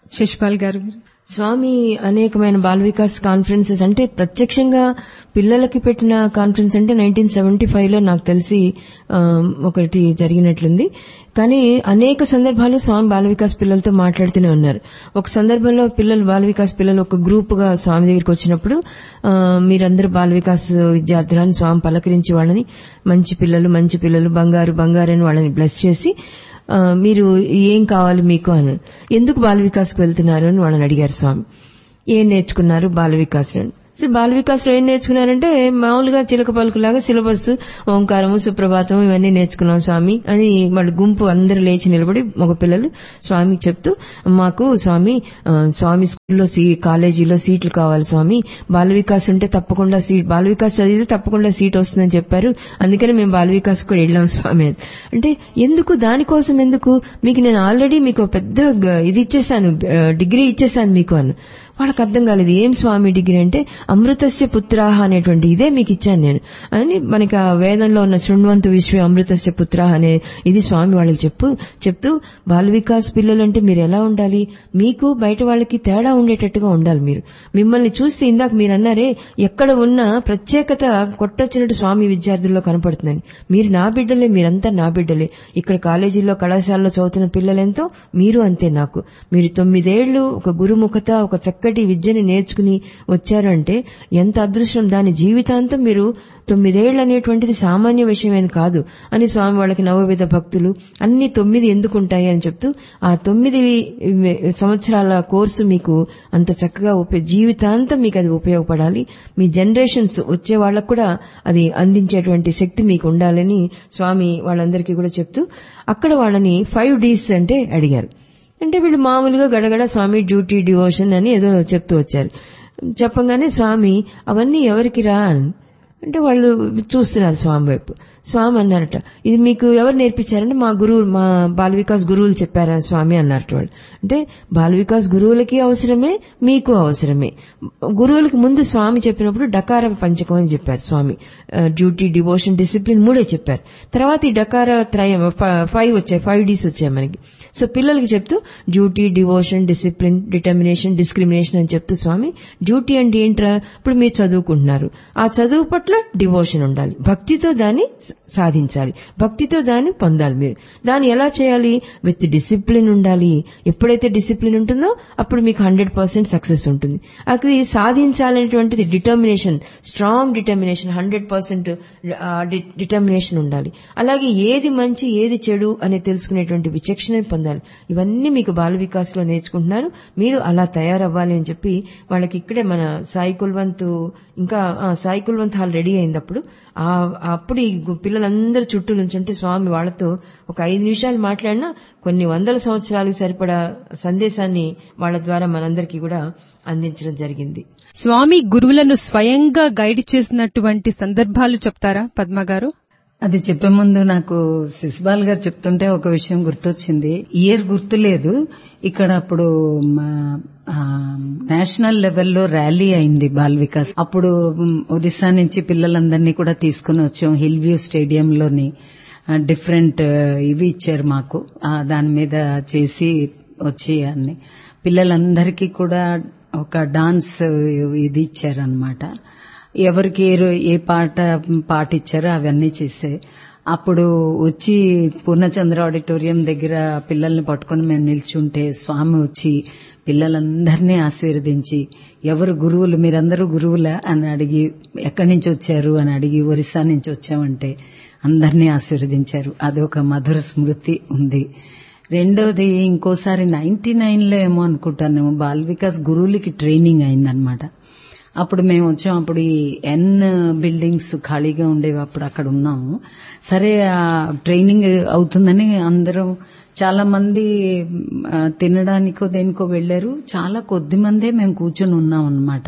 శశిపాల్ గారు స్వామి అనేకమైన బాల వికాస్ కాన్ఫరెన్సెస్ అంటే ప్రత్యక్షంగా పిల్లలకి పెట్టిన కాన్ఫరెన్స్ అంటే నైన్టీన్ సెవెంటీ ఫైవ్ లో నాకు తెలిసి ఆ, ఒకటి జరిగినట్లుంది కానీ అనేక సందర్భాలు స్వామి బాల వికాస్ పిల్లలతో మాట్లాడుతూనే ఉన్నారు ఒక సందర్భంలో పిల్లలు బాల వికాస్ పిల్లలు ఒక గ్రూప్ గా స్వామి దగ్గరికి వచ్చినప్పుడు ఆ, మీరందరూ బాల వికాస్ విద్యార్థులని స్వామి పలకరించి వాళ్ళని మంచి పిల్లలు మంచి పిల్లలు బంగారు బంగారు అని వాళ్ళని బ్లెస్ చేసి ఆ, మీరు ఏం కావాలి మీకు అని ఎందుకు బాల వికాస్కి వెళ్తున్నారు అని వాళ్ళని అడిగారు స్వామి ఏం నేర్చుకున్నారు బాల వికాస్ అని సో బాల వికాస్ లో ఏం నేర్చుకున్నారంటే మామూలుగా చిలక పలుకులాగా సిలబస్ ఓంకారము సుప్రభాతము ఇవన్నీ నేర్చుకున్నాం స్వామి అని వాళ్ళ గుంపు అందరూ లేచి నిలబడి మగ పిల్లలు స్వామికి చెప్తూ మాకు స్వామి ఆ, స్వామి స్కూల్లో సీ కాలేజీలో సీట్లు కావాలి స్వామి బాల వికాస్ ఉంటే తప్పకుండా సీట్ బాల వికాస్ చదివితే తప్పకుండా సీట్ వస్తుందని చెప్పారు అందుకని మేము బాల వికాస్ కూడా వెళ్ళాం స్వామి అని అంటే ఎందుకు దానికోసం ఎందుకు మీకు నేను ఆల్రెడీ మీకు ఒక పెద్ద గ- ఇది ఇచ్చేసాను ఆ, డిగ్రీ ఇచ్చేసాను మీకు అని వాళ్ళకి అర్థం కాలేదు ఏం స్వామి డిగ్రీ అంటే అమృతస్య పుత్రాహ అనేటువంటి ఇదే మీకు ఇచ్చాను నేను అని మనకి ఆ వేదంలో ఉన్న శృణ్వంతు విశ్వ అమృతస్య పుత్రాహ అనే ఇది స్వామి వాళ్ళకి చెప్పు చెప్తూ బాల వికాస్ పిల్లలు అంటే మీరు ఎలా ఉండాలి మీకు బయట వాళ్ళకి తేడా ఉండేటట్టుగా ఉండాలి మీరు మిమ్మల్ని చూస్తే ఇందాక మీరు అన్నారే ఎక్కడ ఉన్న ప్రత్యేకత కొట్టొచ్చినట్టు స్వామి విద్యార్థుల్లో కనపడుతుందని మీరు నా బిడ్డలే మీరంతా నా బిడ్డలే ఇక్కడ కాలేజీల్లో కళాశాలలో చదువుతున్న పిల్లలెంతో మీరు అంతే నాకు మీరు తొమ్మిదేళ్లు ఒక గురుముఖత ఒక చక్కటి విద్యని నేర్చుకుని వచ్చారు అంటే ఎంత అదృష్టం దాని జీవితాంతం మీరు తొమ్మిదేళ్లు అనేటువంటిది సామాన్య విషయమేం కాదు అని స్వామి వాళ్ళకి నవవిధ భక్తులు అన్ని తొమ్మిది ఎందుకు ఉంటాయి అని చెప్తూ ఆ తొమ్మిది సంవత్సరాల కోర్సు మీకు అంత చక్కగా ఉపయోగ జీవితాంతం మీకు అది ఉపయోగపడాలి మీ జనరేషన్స్ వచ్చే వాళ్ళకు కూడా అది అందించేటువంటి శక్తి మీకు ఉండాలని స్వామి వాళ్ళందరికీ కూడా చెప్తూ అక్కడ వాళ్ళని ఫైవ్ డీస్ అంటే అడిగారు అంటే వీళ్ళు మామూలుగా గడగడ స్వామి డ్యూటీ డివోషన్ అని ఏదో చెప్తూ వచ్చారు చెప్పంగానే స్వామి అవన్నీ ఎవరికి రా అని అంటే వాళ్ళు చూస్తున్నారు స్వామి వైపు స్వామి అన్నారట ఇది మీకు ఎవరు నేర్పించారంటే మా గురువు మా బాల వికాస్ గురువులు చెప్పారా స్వామి అన్నారట వాళ్ళు అంటే బాల వికాస్ గురువులకి అవసరమే మీకు అవసరమే గురువులకు ముందు స్వామి చెప్పినప్పుడు డకార పంచకం అని చెప్పారు స్వామి డ్యూటీ డివోషన్ డిసిప్లిన్ మూడే చెప్పారు తర్వాత ఈ డకార త్రయం ఫైవ్ వచ్చాయి ఫైవ్ డీస్ వచ్చాయి మనకి సో పిల్లలకి చెప్తూ duty devotion discipline determination discrimination అని చెప్తూ స్వామి డ్యూటీ అంటే ఏంట్రా ఇప్పుడు మీరు చదువుకుంటున్నారు ఆ చదువు పట్ల డివోషన్ ఉండాలి భక్తితో దాన్ని స- సాధించాలి భక్తితో దాన్ని పొందాలి మీరు దాన్ని ఎలా చేయాలి విత్ డిసిప్లిన్ ఉండాలి ఎప్పుడైతే డిసిప్లిన్ ఉంటుందో అప్పుడు మీకు హండ్రెడ్ పర్సెంట్ సక్సెస్ ఉంటుంది అది సాధించాలనేటువంటిది determination strong determination hundred percent determination ఉండాలి అలాగే ఏది మంచి ఏది చెడు అని తెలుసుకునేటువంటి విచక్షణ పొందాలి ఇవన్నీ మీకు బాల వికాస్లో నేర్చుకుంటున్నారు మీరు అలా తయారవ్వాలి అని చెప్పి వాళ్ళకి ఇక్కడే మన సాయి కుల్వంత్ ఇంకా ఆ, సాయి కుల్వంత్ హాల్ రెడీ అయింది అప్పుడు ఆ అప్పుడు ఈ గు- పిల్లలందరూ చుట్టూ నుంచుంటే స్వామి వాళ్ళతో ఒక ఐదు నిమిషాలు మాట్లాడినా కొన్ని వందల సంవత్సరాలకు సరిపడా సందేశాన్ని వాళ్ళ ద్వారా మనందరికీ కూడా అందించడం జరిగింది స్వామి గురువులను స్వయంగా గైడ్ చేసినటువంటి సందర్భాలు చెప్తారా పద్మ గారు అది చెప్పే ముందు నాకు శిశుబాల్ గారు చెప్తుంటే ఒక విషయం గుర్తొచ్చింది ఇయర్ గుర్తులేదు ఇక్కడ అప్పుడు మా, ఆ, నేషనల్ లెవెల్లో ర్యాలీ అయింది బాల్ వికాస్ అప్పుడు మ్, ఒడిశా నుంచి పిల్లలందరినీ కూడా తీసుకుని వచ్చాం హిల్ వ్యూ స్టేడియంలోని ఆ, డిఫరెంట్ ఆ, ఇవి ఇచ్చారు మాకు ఆ, దాని మీద చేసి వచ్చి అన్ని పిల్లలందరికీ కూడా ఒక డాన్స్ ఇది ఇచ్చారనమాట ఎవరికి ఏ రో- ఏ పాట పాటిచ్చారో అవన్నీ చేసే అప్పుడు వచ్చి పూర్ణచంద్ర ఆడిటోరియం దగ్గర పిల్లల్ని పట్టుకొని మేము నిల్చుంటే స్వామి వచ్చి పిల్లలందరినీ ఆశీర్వదించి ఎవరు గురువులు మీరందరూ గురువులా అని అడిగి ఎక్కడి నుంచి వచ్చారు అని అడిగి ఒరిస్సా నుంచి వచ్చామంటే అందరినీ ఆశీర్వదించారు అదొక మధుర స్మృతి ఉంది రెండోది ఇంకోసారి నైన్టీ లో ఏమో అనుకుంటాను బాల్ వికాస్ గురువులకి ట్రైనింగ్ అయిందనమాట అప్పుడు మేము వచ్చాం అప్పుడు ఈ ఎన్ బిల్డింగ్స్ ఖాళీగా ఉండేవి అప్పుడు అక్కడ ఉన్నాము సరే ఆ ట్రైనింగ్ అవుతుందని అందరం చాలా మంది ఆ, తినడానికో దేనికో వెళ్లారు చాలా కొద్ది మందే మేము కూర్చొని ఉన్నాం అనమాట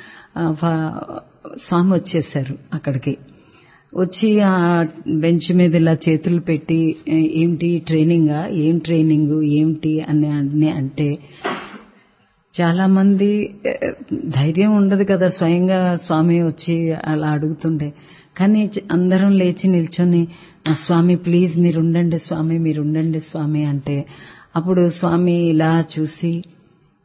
స్వామి వచ్చేసారు అక్కడికి వచ్చి ఆ బెంచ్ మీద ఇలా చేతులు పెట్టి "ఏ- ఏంటి ట్రైనింగా ఏం ట్రైనింగ్ ఏమిటి అని అన్ని అంటే చాలా మంది ఏ, ధైర్యం ఉండదు కదా స్వయంగా స్వామి వచ్చి అలా అడుగుతుండే కానీ చ- అందరం లేచి నిల్చొని "ఆ, స్వామి ప్లీజ్ మీరు ఉండండి స్వామి మీరు ఉండండి స్వామి అంటే అప్పుడు స్వామి ఇలా చూసి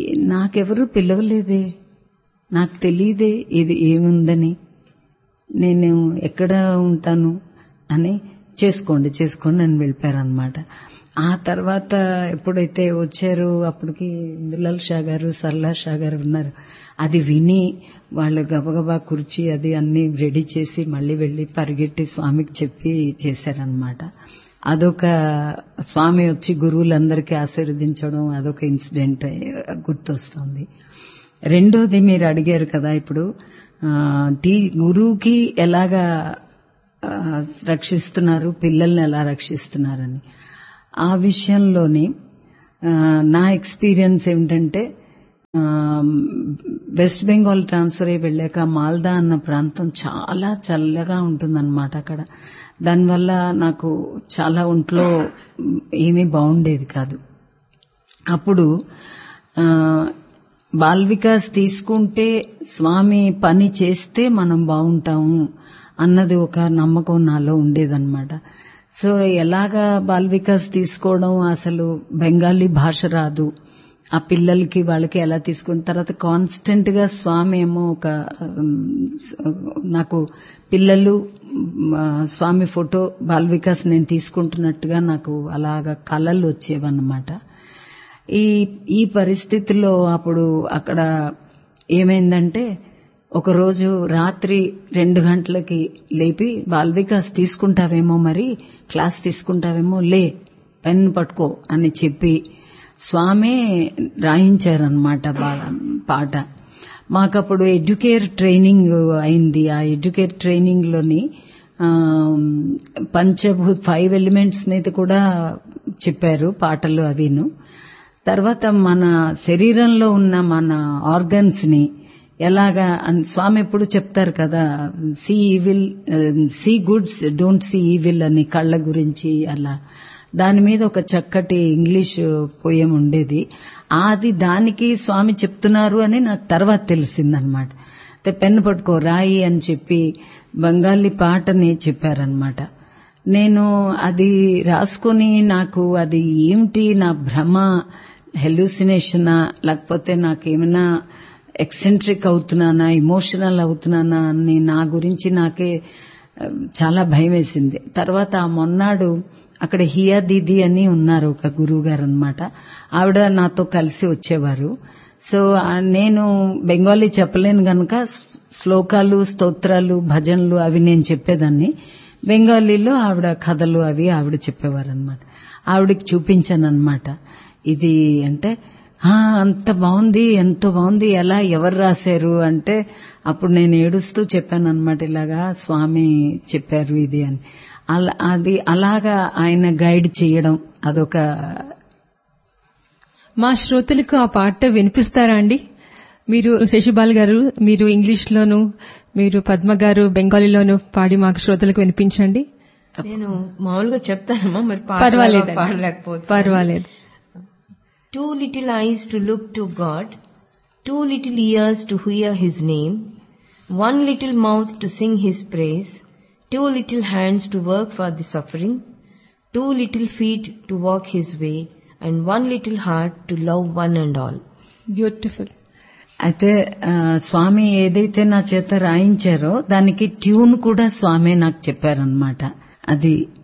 నాకెవరు పిలవలేదే నాకు తెలియదే ఇది ఏముందని నేను ఎక్కడ ఉంటాను అని చేసుకోండి చేసుకోండి అని వెళ్ళిపోయారనమాట ఆ తర్వాత ఎప్పుడైతే వచ్చారు అప్పటికి దులాల్ షా గారు సర్లా షా గారు ఉన్నారు అది విని వాళ్ళు గబగబా కుర్చీ అది అన్ని రెడీ చేసి మళ్ళీ వెళ్ళి పరిగెట్టి స్వామికి చెప్పి చేశారనమాట అదొక స్వామి వచ్చి గురువులందరికీ ఆశీర్వదించడం అదొక ఇన్సిడెంట్ గుర్తొస్తుంది రెండోది మీరు అడిగారు కదా ఇప్పుడు ఆ, టీ గురువుకి ఎలాగా ఆ, రక్షిస్తున్నారు పిల్లల్ని ఎలా రక్షిస్తున్నారని ఆ విషయంలోని ఆ, నా ఎక్స్పీరియన్స్ ఏమిటంటే ఆ, వెస్ట్ బెంగాల్ ట్రాన్స్ఫర్ అయి వెళ్ళాక మాల్దా అన్న ప్రాంతం చాలా చల్లగా ఉంటుందన్నమాట అక్కడ దానివల్ల నాకు చాలా ఒంట్లో ఏమీ బాగుండేది కాదు అప్పుడు ఆ, బాల్ వికాస్ తీసుకుంటే స్వామి పని చేస్తే మనం బాగుంటాము అన్నది ఒక నమ్మకం నాలో ఉండేదన్నమాట సో ఎలాగా బాల్ వికాస్ తీసుకోవడం అసలు బెంగాలీ భాష రాదు ఆ పిల్లలకి వాళ్ళకి ఎలా తీసుకున్న తర్వాత కాన్స్టెంట్ గా స్వామి ఏమో ఒక ఉమ్, నాకు పిల్లలు ఉమ్, ఆ, స్వామి ఫోటో బాల్ వికాస్ నేను తీసుకుంటున్నట్టుగా నాకు అలాగా కళలు వచ్చేవన్నమాట ఈ ఈ పరిస్థితిలో అప్పుడు అక్కడ ఏమైందంటే ఒకరోజు రాత్రి రెండు గంటలకి లేపి బాల్ వికాస్ తీసుకుంటావేమో మరి క్లాస్ తీసుకుంటావేమో లే పెన్ పట్టుకో అని చెప్పి స్వామే రాయించారనమాట పాట మాకప్పుడు ఎడ్యుకేర్ ట్రైనింగ్ అయింది ఆ ఎడ్యుకేర్ ట్రైనింగ్ లోని ఆ, పంచభూత్ ఫైవ్ ఎలిమెంట్స్ మీద కూడా చెప్పారు పాటలు అవిను తర్వాత మన శరీరంలో ఉన్న మన ఆర్గన్స్ ని ఎలాగా అన్- స్వామి ఎప్పుడు చెప్తారు కదా see evil see goods don't see evil అని కళ్ళ గురించి అలా దాని మీద ఒక చక్కటి ఇంగ్లీష్ పోయం ఉండేది అది దానికి స్వామి చెప్తున్నారు అని నాకు తర్వాత తెలిసిందనమాట అయితే పెన్ను పట్టుకో రాయి అని చెప్పి బెంగాలీ పాటని చెప్పారనమాట నేను అది రాసుకుని నాకు అది ఏమిటి నా భ్రమ హెల్యూసినేషనా లేకపోతే నాకేమైనా ఎక్సెంట్రిక్ అవుతున్నానా ఇమోషనల్ అవుతున్నానా అని నా గురించి నాకే ఆ, చాలా భయం వేసింది తర్వాత ఆ మొన్నాడు అక్కడ హియా దీది అని ఉన్నారు ఒక గురువు గారు అనమాట ఆవిడ నాతో కలిసి వచ్చేవారు సో ఆ, నేను బెంగాలీ చెప్పలేను గనక స్- శ్లోకాలు స్తోత్రాలు భజనలు అవి నేను చెప్పేదాన్ని బెంగాలీలో ఆవిడ కథలు అవి ఆవిడ చెప్పేవారు అనమాట ఆవిడకి చూపించాను అనమాట ఇది అంటే "ఆ, అంత బాగుంది ఎంతో బాగుంది ఎలా ఎవరు రాశారు అంటే అప్పుడు నేను ఏడుస్తూ చెప్పాను అనమాట ఇలాగా స్వామి చెప్పారు ఇది అని అలా అది అలాగా ఆయన గైడ్ చేయడం అదొక మా శ్రోతలకు ఆ పాట వినిపిస్తారా అండి మీరు శశిబాల్ గారు మీరు ఇంగ్లీష్ లోను మీరు పద్మ గారు బెంగాలీలోను పాడి మాకు శ్రోతలకు వినిపించండి నేను మామూలుగా చెప్తానమ్మా మరి పర్వాలేదు పాడలేకపోతే పర్వాలేదు Two little eyes to look to God, two little ears to hear His name, one little mouth to sing His praise, two little hands to work for the suffering, two little feet to walk His way, and one little heart to love one and all. Beautiful అయితే ఆ, స్వామి ఏదైతే నా చేత రాయించారో దానికి ట్యూన్ కూడా స్వామి నాకు చెప్పారనమాట అది